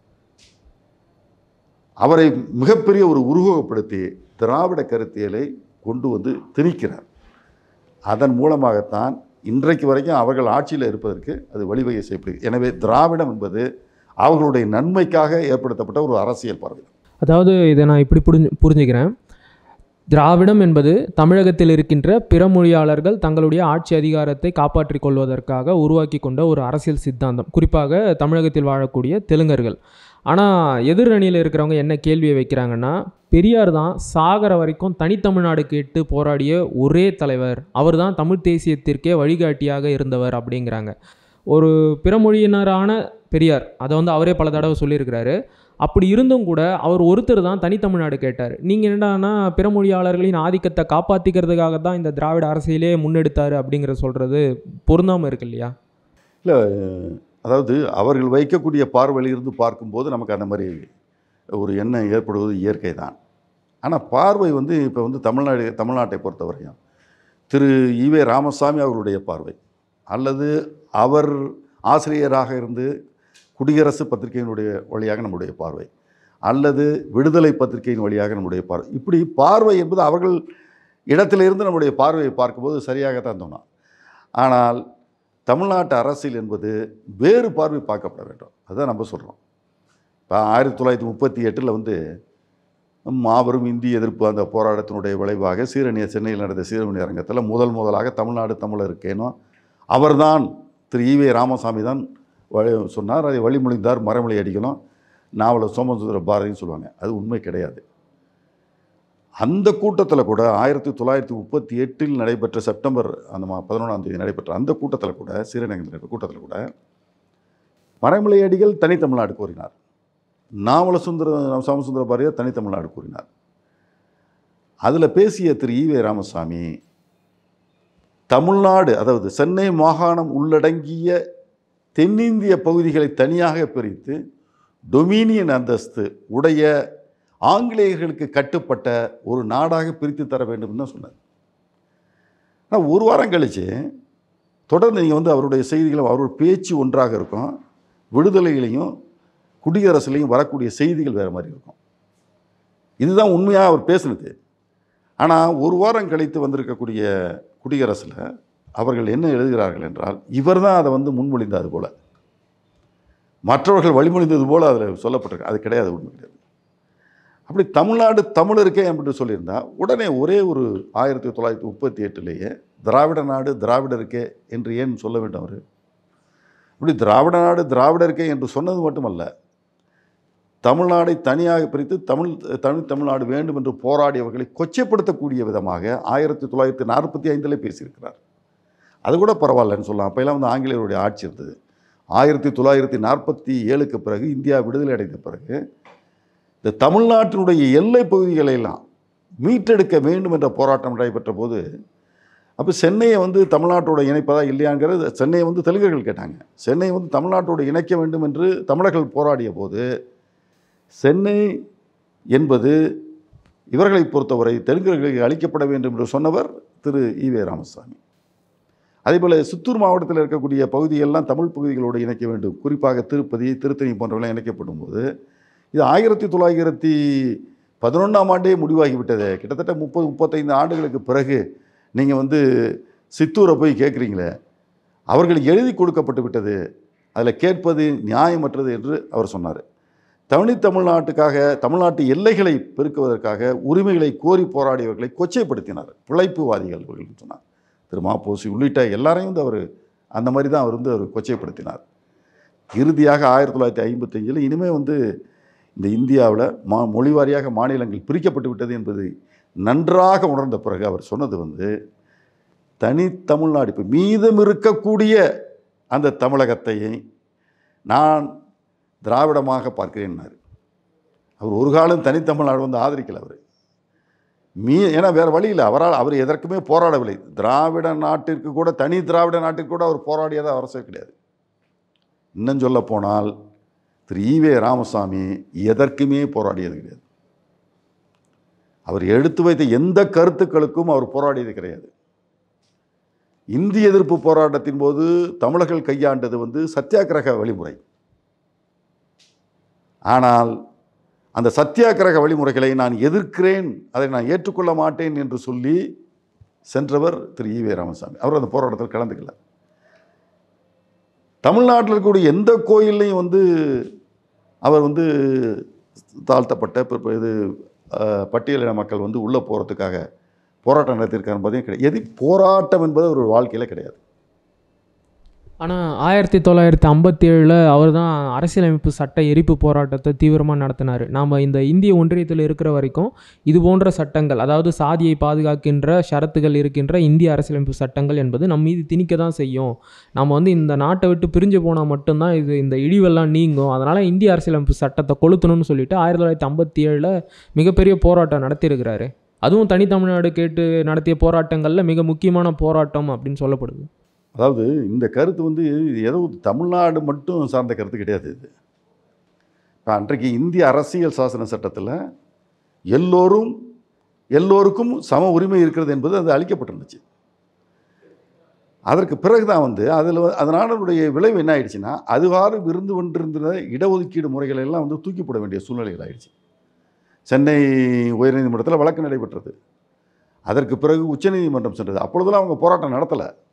Speaker 2: அவரை மிகப்பெரிய ஒரு உருவகப்படுத்தி திராவிட கருத்தியலை கொண்டு வந்து திணிக்கிறார் அதன் மூலமாகத்தான் இன்றைக்கு வரைக்கும் அவர்கள் ஆட்சியில் இருப்பதற்கு அது வழிவகை செய்யப்படுகிறது எனவே திராவிடம் என்பது அவர்களுடைய நன்மைக்காக ஏற்படுத்தப்பட்ட ஒரு அரசியல் பார்வை
Speaker 3: அதாவது இதை நான் இப்படி புரிஞ்சு புரிஞ்சுக்கிறேன் திராவிடம் என்பது தமிழகத்தில் இருக்கின்ற பிற மொழியாளர்கள் தங்களுடைய ஆட்சி அதிகாரத்தை காப்பாற்றிக் கொள்வதற்காக உருவாக்கி கொண்ட ஒரு அரசியல் சித்தாந்தம் குறிப்பாக தமிழகத்தில் வாழக்கூடிய தெலுங்கர்கள் ஆனால் எதிரணியில் இருக்கிறவங்க என்ன கேள்வியை வைக்கிறாங்கன்னா பெரியார் தான் சாகர வரைக்கும் தனித்தமிழ்நாடு கேட்டு போராடிய ஒரே தலைவர் அவர் தான் தமிழ் தேசியத்திற்கே வழிகாட்டியாக இருந்தவர் அப்படிங்கிறாங்க ஒரு பிறமொழியினரான பெரியார் அதை வந்து அவரே பல தடவை சொல்லியிருக்கிறாரு அப்படி இருந்தும் கூட அவர் ஒருத்தர் தான் தனித்தமிழ்நாடு கேட்டார் நீங்கள் என்னடான்னா பிறமொழியாளர்களின் ஆதிக்கத்தை காப்பாற்றிக்கிறதுக்காக தான் இந்த திராவிட அரசியலே முன்னெடுத்தார் அப்படிங்கிறத சொல்கிறது பொருந்தாமல் இருக்கு இல்லையா
Speaker 2: இல்லை அதாவது அவர்கள் வைக்கக்கூடிய பார்வையிலிருந்து பார்க்கும்போது நமக்கு அந்த மாதிரி ஒரு எண்ணம் ஏற்படுவது இயற்கை தான் ஆனால் பார்வை வந்து இப்போ வந்து தமிழ்நாடு தமிழ்நாட்டை பொறுத்தவரையும் திரு ஈவே ராமசாமி அவர்களுடைய பார்வை அல்லது அவர் ஆசிரியராக இருந்து குடியரசு பத்திரிகையினுடைய வழியாக நம்முடைய பார்வை அல்லது விடுதலை பத்திரிகையின் வழியாக நம்முடைய பார்வை இப்படி பார்வை என்பது அவர்கள் இடத்திலிருந்து நம்முடைய பார்வையை பார்க்கும்போது சரியாகத்தான் தோணும் ஆனால் தமிழ்நாட்டு அரசியல் என்பது வேறு பார்வை பார்க்கப்பட வேண்டும் அதுதான் நம்ம சொல்கிறோம் இப்போ ஆயிரத்தி தொள்ளாயிரத்தி முப்பத்தி எட்டில் வந்து மாபெரும் இந்திய எதிர்ப்பு அந்த போராட்டத்தினுடைய விளைவாக சீரணிய சென்னையில் நடந்த சீரமணி அரங்கத்தில் முதல் முதலாக தமிழ்நாடு தமிழருக்கேனும் அவர்தான் திரு ஈவே ராமசாமி தான் வழி சொன்னார் அதை வழிமொழிந்தார் மரமொழி அடிக்கணும் நாவல சோமசுந்தர பாரதின்னு சொல்லுவாங்க அது உண்மை கிடையாது அந்த கூட்டத்தில் கூட ஆயிரத்தி தொள்ளாயிரத்தி முப்பத்தி எட்டில் நடைபெற்ற செப்டம்பர் அந்த மா பதினொன்றாம் தேதி நடைபெற்ற அந்த கூட்டத்தில் கூட ஸ்ரீரங்கத்தில் நடைபெற்ற கூட்டத்தில் கூட மறைமலை அடிகள் தனித்தமிழ்நாடு கோரினார் நாவல சுந்தர சோமசுந்தர பாரதியார் தனித்தமிழ்நாடு கூறினார் அதில் பேசிய திரு ஈவே ராமசாமி தமிழ்நாடு அதாவது சென்னை மாகாணம் உள்ளடங்கிய தென்னிந்திய பகுதிகளை தனியாக பிரித்து டொமினியன் அந்தஸ்து உடைய ஆங்கிலேயர்களுக்கு கட்டுப்பட்ட ஒரு நாடாக பிரித்து தர வேண்டும் தான் சொன்னார் ஆனால் ஒரு வாரம் கழித்து தொடர்ந்து நீங்கள் வந்து அவருடைய செய்திகளும் அவருடைய பேச்சு ஒன்றாக இருக்கும் விடுதலைகளையும் குடியரசுலையும் வரக்கூடிய செய்திகள் வேறு மாதிரி இருக்கும் இதுதான் உண்மையாக அவர் பேசுனது ஆனால் ஒரு வாரம் கழித்து வந்திருக்கக்கூடிய குடியரசில் அவர்கள் என்ன எழுதுகிறார்கள் என்றால் இவர் தான் அதை வந்து முன்மொழிந்தார் போல மற்றவர்கள் வழிமொழிந்தது போல் அதில் சொல்லப்பட்டிருக்கு அது கிடையாது உண்மை கிடையாது அப்படி தமிழ்நாடு தமிழருக்கே அப்படின்னு சொல்லியிருந்தா உடனே ஒரே ஒரு ஆயிரத்தி தொள்ளாயிரத்தி முப்பத்தி எட்டுலேயே திராவிட நாடு திராவிடருக்கே என்று ஏன் சொல்ல வேண்டும் அவர் இப்படி திராவிட நாடு திராவிடருக்கே என்று சொன்னது மட்டுமல்ல தமிழ்நாடை தனியாக பிரித்து தமிழ் தமிழ் தமிழ்நாடு வேண்டும் என்று போராடியவர்களை கொச்சைப்படுத்தக்கூடிய விதமாக ஆயிரத்தி தொள்ளாயிரத்தி நாற்பத்தி ஐந்தில் பேசியிருக்கிறார் அது கூட பரவாயில்லன்னு சொல்லலாம் அப்போல்லாம் வந்து ஆங்கிலேயருடைய ஆட்சி இருந்தது ஆயிரத்தி தொள்ளாயிரத்தி நாற்பத்தி ஏழுக்கு பிறகு இந்தியா விடுதலை அடைந்த பிறகு இந்த தமிழ்நாட்டினுடைய எல்லை பகுதிகளை எல்லாம் மீட்டெடுக்க வேண்டும் என்ற போராட்டம் நடைபெற்ற போது அப்போ சென்னையை வந்து தமிழ்நாட்டோட இணைப்பதா இல்லையாங்கிறது சென்னையை வந்து தெலுங்கர்கள் கேட்டாங்க சென்னையை வந்து தமிழ்நாட்டோடு இணைக்க வேண்டும் என்று தமிழர்கள் போராடிய போது சென்னை என்பது இவர்களை பொறுத்தவரை தெலுங்கர்களுக்கு அளிக்கப்பட வேண்டும் என்று சொன்னவர் திரு ஈவே ராமசாமி அதேபோல் சித்தூர் மாவட்டத்தில் இருக்கக்கூடிய பகுதியெல்லாம் தமிழ் பகுதிகளோடு இணைக்க வேண்டும் குறிப்பாக திருப்பதி திருத்தணி போன்றவெல்லாம் இணைக்கப்படும் போது இது ஆயிரத்தி தொள்ளாயிரத்தி பதினொன்றாம் ஆண்டே முடிவாகிவிட்டது கிட்டத்தட்ட முப்பது முப்பத்தைந்து ஆண்டுகளுக்கு பிறகு நீங்கள் வந்து சித்தூரை போய் கேட்குறீங்களே அவர்கள் எழுதி கொடுக்கப்பட்டு விட்டது அதில் கேட்பது நியாயமற்றது என்று அவர் சொன்னார் தமிழ் தமிழ்நாட்டுக்காக தமிழ்நாட்டு எல்லைகளை பெருக்குவதற்காக உரிமைகளை கோரி போராடியவர்களை கொச்சைப்படுத்தினார் பிழைப்புவாதிகள் இவர்கள் சொன்னார் திரு மாப்போசி உள்ளிட்ட எல்லாரையும் வந்து அவர் அந்த மாதிரி தான் அவர் வந்து அவர் கொச்சைப்படுத்தினார் இறுதியாக ஆயிரத்தி தொள்ளாயிரத்தி ஐம்பத்தஞ்சில் இனிமேல் வந்து இந்த இந்தியாவில் மா மொழிவாரியாக மாநிலங்கள் பிரிக்கப்பட்டு விட்டது என்பது நன்றாக உணர்ந்த பிறகு அவர் சொன்னது வந்து தனித்தமிழ்நாடு இப்போ மீதம் இருக்கக்கூடிய அந்த தமிழகத்தை நான் திராவிடமாக பார்க்கிறேன்னாரு அவர் ஒரு காலம் தனித்தமிழ்நாடு வந்து ஆதரிக்கல அவர் மீ ஏன்னா வேறு வழி இல்லை அவரால் அவர் எதற்குமே போராடவில்லை திராவிட நாட்டிற்கு கூட தனி திராவிட நாட்டிற்கு கூட அவர் போராடியது அவசியம் கிடையாது இன்னும் சொல்ல போனால் திரு ஈவே ராமசாமி எதற்குமே போராடியது கிடையாது அவர் எடுத்து வைத்த எந்த கருத்துக்களுக்கும் அவர் போராடியது கிடையாது இந்திய எதிர்ப்பு போராட்டத்தின் போது தமிழர்கள் கையாண்டது வந்து சத்தியாகிரக வழிமுறை ஆனால் அந்த சத்தியாகிரக வழிமுறைகளை நான் எதிர்க்கிறேன் அதை நான் ஏற்றுக்கொள்ள மாட்டேன் என்று சொல்லி சென்றவர் திரு ஈவே ராமசாமி அவர் அந்த போராட்டத்தில் கலந்துக்கல தமிழ்நாட்டில் இருக்கக்கூடிய எந்த கோயில்லையும் வந்து அவர் வந்து தாழ்த்தப்பட்ட இப்ப இது அஹ், பட்டியலின மக்கள் வந்து உள்ளே போகிறதுக்காக போராட்டம் நடத்தியிருக்காரு என்பதையும் கிடையாது எது போராட்டம் என்பது ஒரு வாழ்க்கையில் கிடையாது
Speaker 3: ஆனால் ஆயிரத்தி தொள்ளாயிரத்தி ஐம்பத்தி ஏழில் அவர் தான் அரசியலமைப்பு சட்ட எரிப்பு போராட்டத்தை தீவிரமாக நடத்தினார் நாம் இந்த இந்திய ஒன்றியத்தில் இருக்கிற வரைக்கும் இது போன்ற சட்டங்கள் அதாவது சாதியை பாதுகாக்கின்ற ஷரத்துகள் இருக்கின்ற இந்திய அரசியலமைப்பு சட்டங்கள் என்பது நம்ம மீது திணிக்க தான் செய்யும் நம்ம வந்து இந்த நாட்டை விட்டு பிரிஞ்சு போனால் மட்டும்தான் இது இந்த இழிவெல்லாம் நீங்கும் அதனால் இந்திய அரசியலமைப்பு சட்டத்தை கொளுத்தணும்னு சொல்லிட்டு ஆயிரத்தி தொள்ளாயிரத்தி ஐம்பத்தி ஏழில் மிகப்பெரிய போராட்டம் நடத்தியிருக்கிறாரு அதுவும் தனித்தமிழ்நாடு கேட்டு நடத்திய போராட்டங்களில் மிக முக்கியமான போராட்டம் அப்படின்னு சொல்லப்படுது
Speaker 2: அதாவது இந்த கருத்து வந்து இது ஏதோ தமிழ்நாடு மட்டும் சார்ந்த கருத்து கிடையாது இது இப்போ அன்றைக்கு இந்திய அரசியல் சாசன சட்டத்தில் எல்லோரும் எல்லோருக்கும் சம உரிமை இருக்கிறது என்பது அது அளிக்கப்பட்டிருந்துச்சு அதற்கு பிறகு தான் வந்து அதில் அதனாலுடைய விளைவு என்ன ஆயிடுச்சுன்னா அதுவாறு இருந்து கொண்டிருந்த இடஒதுக்கீடு முறைகளை எல்லாம் வந்து தூக்கி போட வேண்டிய சூழ்நிலைகள் ஆயிடுச்சு சென்னை உயர்நீதிமன்றத்தில் வழக்கு நடைபெற்றது அதற்கு பிறகு உச்சநீதிமன்றம் சென்றது அப்பொழுதெல்லாம் அவங்க போராட்டம் நடத்தலை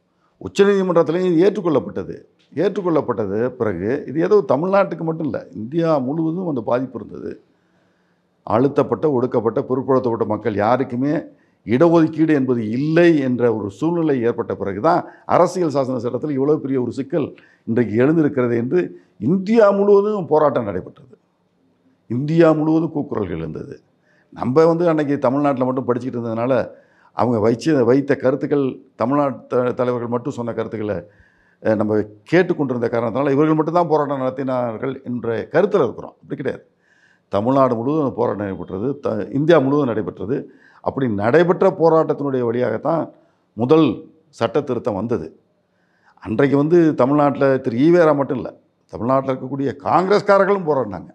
Speaker 2: உச்சநீதிமன்றத்திலையும் இது ஏற்றுக்கொள்ளப்பட்டது ஏற்றுக்கொள்ளப்பட்டது பிறகு இது ஏதோ தமிழ்நாட்டுக்கு மட்டும் இல்லை இந்தியா முழுவதும் அந்த பாதிப்பு இருந்தது அழுத்தப்பட்ட ஒடுக்கப்பட்ட பிற்படுத்தப்பட்ட மக்கள் யாருக்குமே இடஒதுக்கீடு என்பது இல்லை என்ற ஒரு சூழ்நிலை ஏற்பட்ட பிறகு தான் அரசியல் சாசன சட்டத்தில் இவ்வளோ பெரிய ஒரு சிக்கல் இன்றைக்கு எழுந்திருக்கிறது என்று இந்தியா முழுவதும் போராட்டம் நடைபெற்றது இந்தியா முழுவதும் கூக்குரல்கள் இருந்தது நம்ம வந்து அன்னைக்கு தமிழ்நாட்டில் மட்டும் படிச்சுக்கிட்டு இருந்ததுனால அவங்க வைச்ச வைத்த கருத்துக்கள் தமிழ்நாட்டு தலைவர்கள் மட்டும் சொன்ன கருத்துக்களை அஹ், நம்ம கேட்டுக்கொண்டிருந்த காரணத்தினால இவர்கள் மட்டும்தான் போராட்டம் நடத்தினார்கள் என்ற கருத்தில் இருக்கிறோம் அப்படி கிடையாது தமிழ்நாடு முழுவதும் அந்த போராட்டம் நடைபெற்றது த இந்தியா முழுவதும் நடைபெற்றது அப்படி நடைபெற்ற போராட்டத்தினுடைய வழியாகத்தான் முதல் சட்ட திருத்தம் வந்தது அன்றைக்கு வந்து தமிழ்நாட்டில் திரு ஈவேரா மட்டும் இல்லை தமிழ்நாட்டில் இருக்கக்கூடிய காங்கிரஸ்காரர்களும் போராடினாங்க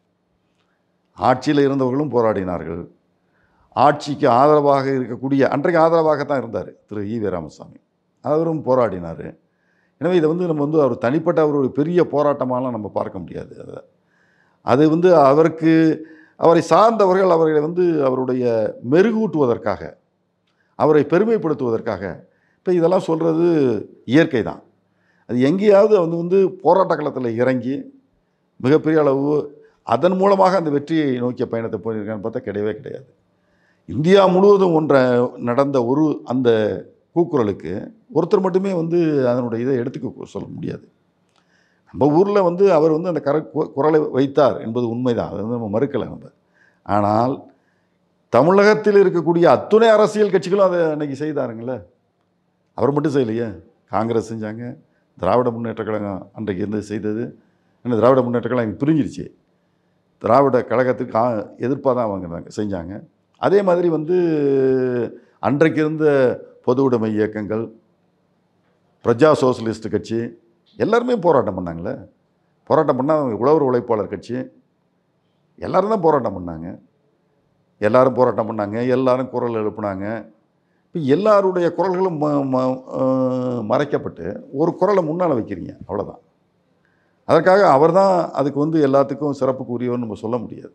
Speaker 2: ஆட்சியில் இருந்தவர்களும் போராடினார்கள் ஆட்சிக்கு ஆதரவாக இருக்கக்கூடிய அன்றைக்கு ஆதரவாகத்தான் இருந்தார் திரு ஈ வே ராமசாமி அவரும் போராடினார் எனவே இதை வந்து நம்ம வந்து அவர் தனிப்பட்ட ஒரு பெரிய போராட்டமாலாம் நம்ம பார்க்க முடியாது அதை அது வந்து அவருக்கு அவரை சார்ந்தவர்கள் அவர்களை வந்து அவருடைய மெருகூட்டுவதற்காக அவரை பெருமைப்படுத்துவதற்காக இப்போ இதெல்லாம் சொல்கிறது இயற்கை தான் அது எங்கேயாவது வந்து வந்து போராட்ட களத்தில் இறங்கி மிகப்பெரிய அளவு அதன் மூலமாக அந்த வெற்றியை நோக்கிய பயணத்தை போயிருக்கான்னு பார்த்தா கிடையவே கிடையாது இந்தியா முழுவதும் ஒன்ற நடந்த ஒரு அந்த கூக்குரலுக்கு ஒருத்தர் மட்டுமே வந்து அதனுடைய இதை எடுத்துக்க சொல்ல முடியாது நம்ம ஊரில் வந்து அவர் வந்து அந்த கர கு- குரலை வைத்தார் என்பது உண்மைதான் அது வந்து நம்ம மறுக்கலை நம்ம ஆனால் தமிழகத்தில் இருக்கக்கூடிய அத்துணை அரசியல் கட்சிகளும் அதை அன்னைக்கு செய்தாருங்களே அவர் மட்டும் செய்யலையே காங்கிரஸ் செஞ்சாங்க திராவிட முன்னேற்ற கழகம் அன்றைக்கு இருந்து செய்தது ஏன்னா திராவிட முன்னேற்ற கழகம் இன்னைக்கு பிரிஞ்சிருச்சு திராவிட கழகத்துக்கு ஆ- எதிர்ப்பாக தான் அவங்க செஞ்சாங்க அதே மாதிரி வந்து அன்றைக்கு இருந்த பொது உடைமை இயக்கங்கள் பிரஜா சோசலிஸ்ட் கட்சி எல்லாருமே போராட்டம் பண்ணாங்களே போராட்டம் பண்ணால் உழவர் உழைப்பாளர் கட்சி எல்லாரும் தான் போராட்டம் பண்ணாங்க எல்லாரும் போராட்டம் பண்ணாங்க எல்லாரும் குரல் எழுப்புனாங்க இப்போ எல்லாருடைய குரல்களும் ம ம- அஹ் மறைக்கப்பட்டு ஒரு குரலை முன்னால் வைக்கிறீங்க அவ்வளோதான் அதற்காக அவர் தான் அதுக்கு வந்து எல்லாத்துக்கும் சிறப்புக்கு உரியவர்னு நம்ம சொல்ல முடியாது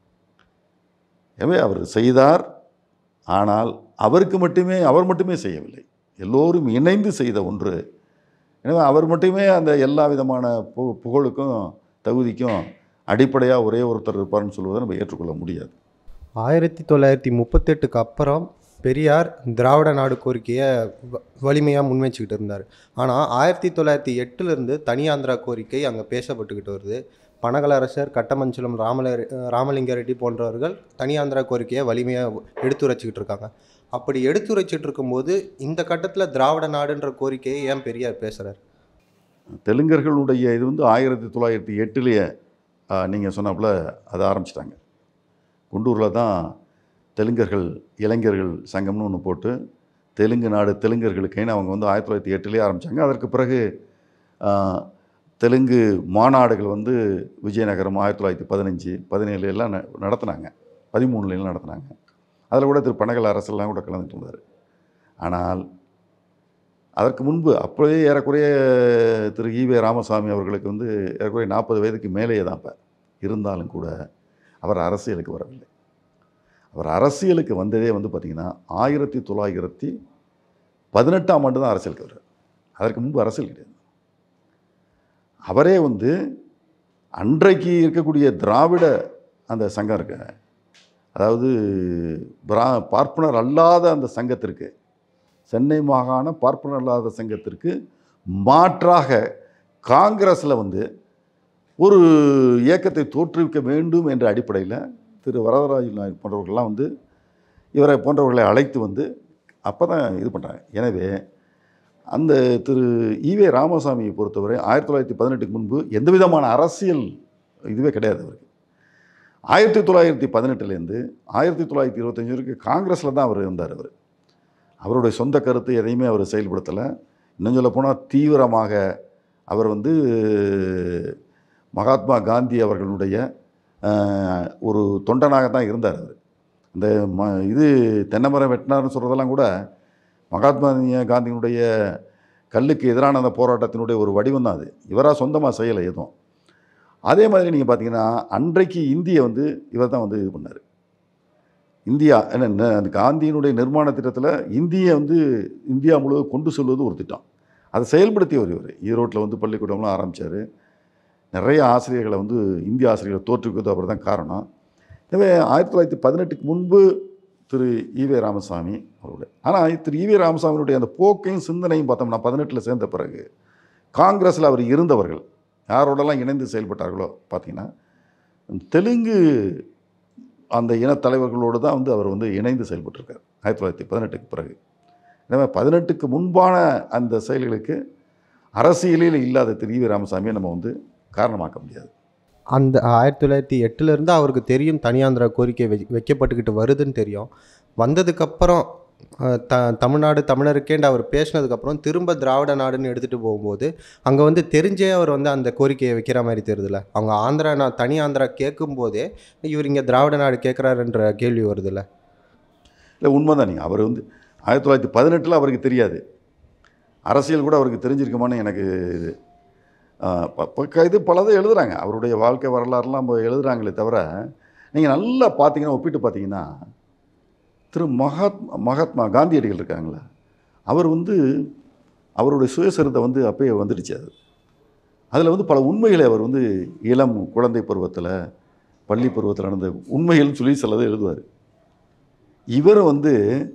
Speaker 2: எனவே அவர் செய்தார் ஆனால் அவருக்கு மட்டுமே அவர் மட்டுமே செய்யவில்லை எல்லோரும் இணைந்து செய்த ஒன்று எனவே அவர் மட்டுமே அந்த எல்லா விதமான பு புகழுக்கும் தகுதிக்கும் அடிப்படையாக ஒரே ஒருத்தர் இருப்பார்னு சொல்வதை நம்ம ஏற்றுக்கொள்ள முடியாது
Speaker 4: ஆயிரத்தி தொள்ளாயிரத்தி முப்பத்தெட்டுக்கு அப்புறம் பெரியார் திராவிட நாடு கோரிக்கையை வ- வலிமையாக முன்வச்சுக்கிட்டு இருந்தார் ஆனால் ஆயிரத்தி தொள்ளாயிரத்தி எட்டுலேருந்து தனியாந்திரா கோரிக்கை அங்கே பேசப்பட்டுக்கிட்டு வருது பனகலரசர் கட்டமஞ்சலம் ராமல ராமலிங்க ரெட்டி போன்றவர்கள் தனியாந்திரா கோரிக்கையை வலிமையாக எடுத்துரைச்சிக்கிட்டு இருக்காங்க அப்படி எடுத்துரைச்சிட்டு இருக்கும்போது இந்த கட்டத்தில் திராவிட நாடுன்ற கோரிக்கையை ஏன் பெரியார் பேசுகிறார்
Speaker 2: தெலுங்கர்களுடைய இது வந்து ஆயிரத்தி தொள்ளாயிரத்தி எட்டுலேயே நீங்கள் சொன்னாப்புல அதை ஆரம்பிச்சிட்டாங்க குண்டூரில் தான் தெலுங்கர்கள் இளைஞர்கள் சங்கம்னு ஒன்று போட்டு தெலுங்கு நாடு தெலுங்கர்களுக்குன்னு அவங்க வந்து ஆயிரத்தி தொள்ளாயிரத்தி எட்டுலேயே ஆரம்பித்தாங்க அதற்கு பிறகு ஆ, தெலுங்கு மாநாடுகள் வந்து விஜயநகரம் ஆயிரத்தி தொள்ளாயிரத்தி பதினஞ்சு பதினேழு எல்லாம் ந- நடத்துனாங்க பதிமூணுல எல்லாம் நடத்துனாங்க அதில் கூட திரு பனகல் அரசெல்லாம் கூட கலந்துட்டு இருந்தார் ஆனால் அதற்கு முன்பு அப்போவே ஏறக்குறைய திரு ஈவே ராமசாமி அவர்களுக்கு வந்து ஏறக்குறைய நாற்பது வயதுக்கு மேலேயே தான் இப்போ இருந்தாலும் கூட அவர் அரசியலுக்கு வரவில்லை அவர் அரசியலுக்கு வந்ததே வந்து பார்த்திங்கன்னா ஆயிரத்தி தொள்ளாயிரத்தி பதினெட்டாம் ஆண்டு தான் அரசியலுக்கு வர்றார் அதற்கு முன்பு அரசியல் கிடையாது அவரே வந்து அன்றைக்கு இருக்கக்கூடிய திராவிட அந்த சங்கம் இருக்க அதாவது பிரா பார்ப்பனர் அல்லாத அந்த சங்கத்திற்கு சென்னை மாகாண பார்ப்பனர் அல்லாத சங்கத்திற்கு மாற்றாக காங்கிரஸில் வந்து ஒரு இயக்கத்தை தோற்றுவிக்க வேண்டும் என்ற அடிப்படையில் திரு வரதராஜ நாயர் போன்றவர்கள்லாம் வந்து இவரை போன்றவர்களை அழைத்து வந்து அப்போ தான் இது பண்ணுறாங்க எனவே அந்த திரு ஈவே ராமசாமியை பொறுத்தவரை ஆயிரத்தி தொள்ளாயிரத்தி பதினெட்டுக்கு முன்பு எந்த விதமான அரசியல் இதுவே கிடையாது அவருக்கு ஆயிரத்தி தொள்ளாயிரத்தி பதினெட்டுலேருந்து ஆயிரத்தி தொள்ளாயிரத்தி இருபத்தஞ்சு வரைக்கும் காங்கிரஸில் தான் அவர் இருந்தார் அவர் அவருடைய சொந்த கருத்து எதையுமே அவர் செயல்படுத்தலை இன்னும் சொல்ல போனால் தீவிரமாக அவர் வந்து மகாத்மா காந்தி அவர்களுடைய அஹ், ஒரு தொண்டனாக தான் இருந்தார் அவர் இந்த ம இது தென்னைமரம் வெட்டினார்னு சொல்கிறதெல்லாம் கூட மகாத்மா காந்தியினுடைய கல்லுக்கு எதிரான அந்த போராட்டத்தினுடைய ஒரு வடிவம் தான் அது இவராக சொந்தமாக செய்யலை எதுவும் அதே மாதிரி நீங்கள் பார்த்தீங்கன்னா அன்றைக்கு இந்தியை வந்து இவர் தான் வந்து இது பண்ணார் இந்தியா என்ன ந- அந்த காந்தியினுடைய நிர்மாண திட்டத்தில் இந்தியை வந்து இந்தியா முழுவதும் கொண்டு செல்வது ஒரு திட்டம் அதை செயல்படுத்தியவர் இவர் ஈரோட்டில் வந்து பள்ளிக்கூடம்லாம் ஆரம்பித்தார் நிறைய ஆசிரியர்களை வந்து இந்திய ஆசிரியர்களை தோற்றுவிக்கிறது அவர் தான் காரணம் எனவே ஆயிரத்தி தொள்ளாயிரத்தி பதினெட்டுக்கு முன்பு திரு ஈவே ராமசாமி அவருடைய ஆனால் திரு ஈவே ராமசாமியுடைய அந்த போக்கையும் சிந்தனையும் பார்த்தோம்னா பதினெட்டில் சேர்ந்த பிறகு காங்கிரஸில் அவர் இருந்தவர்கள் யாரோடலாம் இணைந்து செயல்பட்டார்களோ பார்த்தீங்கன்னா தெலுங்கு அந்த இனத் தலைவர்களோடு தான் வந்து அவர் வந்து இணைந்து செயல்பட்டிருக்கார் ஆயிரத்தி தொள்ளாயிரத்தி பதினெட்டுக்கு பிறகு எனவே பதினெட்டுக்கு முன்பான அந்த செயல்களுக்கு அரசியலில் இல்லாத திரு ஈவி ராமசாமியை நம்ம வந்து காரணமாக்க முடியாது
Speaker 4: அந்த ஆயிரத்தி தொள்ளாயிரத்தி எட்டுலேருந்து அவருக்கு தெரியும் தனியாந்திரா கோரிக்கை வை வைக்கப்பட்டுக்கிட்டு வருதுன்னு தெரியும் வந்ததுக்கப்புறம் அஹ், த தமிழ்நாடு தமிழருக்கேண்டு அவர் பேசினதுக்கப்புறம் திரும்ப திராவிட நாடுன்னு எடுத்துகிட்டு போகும்போது அங்கே வந்து தெரிஞ்சே அவர் வந்து அந்த கோரிக்கையை வைக்கிற மாதிரி தெரியுதுல்ல அவங்க ஆந்திரா நான் தனி ஆந்திரா கேட்கும்போதே இவர் இங்கே திராவிட நாடு கேட்குறாருன்ற கேள்வி வருதுல்ல
Speaker 2: இல்லை உண்மைதான் நீங்கள் அவர் வந்து ஆயிரத்தி தொள்ளாயிரத்தி பதினெட்டில் அவருக்கு தெரியாது அரசியல் கூட அவருக்கு தெரிஞ்சிருக்குமான்னு எனக்கு இது ஆஹ் ப- ப- இது பலதை எழுதுகிறாங்க அவருடைய வாழ்க்கை வரலாறுலாம் நம்ம எழுதுகிறாங்களே தவிர நீங்கள் நல்லா பார்த்தீங்கன்னா ஒப்பிட்டு பார்த்தீங்கன்னா திரு மகாத்மா மகாத்மா காந்தியடிகள் இருக்காங்களே அவர் வந்து அவருடைய சுயசரிதை வந்து அப்பயே வந்துடுச்சு அது அதில் வந்து பல உண்மைகளை அவர் வந்து இளம் குழந்தை பருவத்தில் பள்ளி பருவத்தில் நடந்த உண்மைகள்னு சொல்லி சிலதை எழுதுவார் இவர் வந்து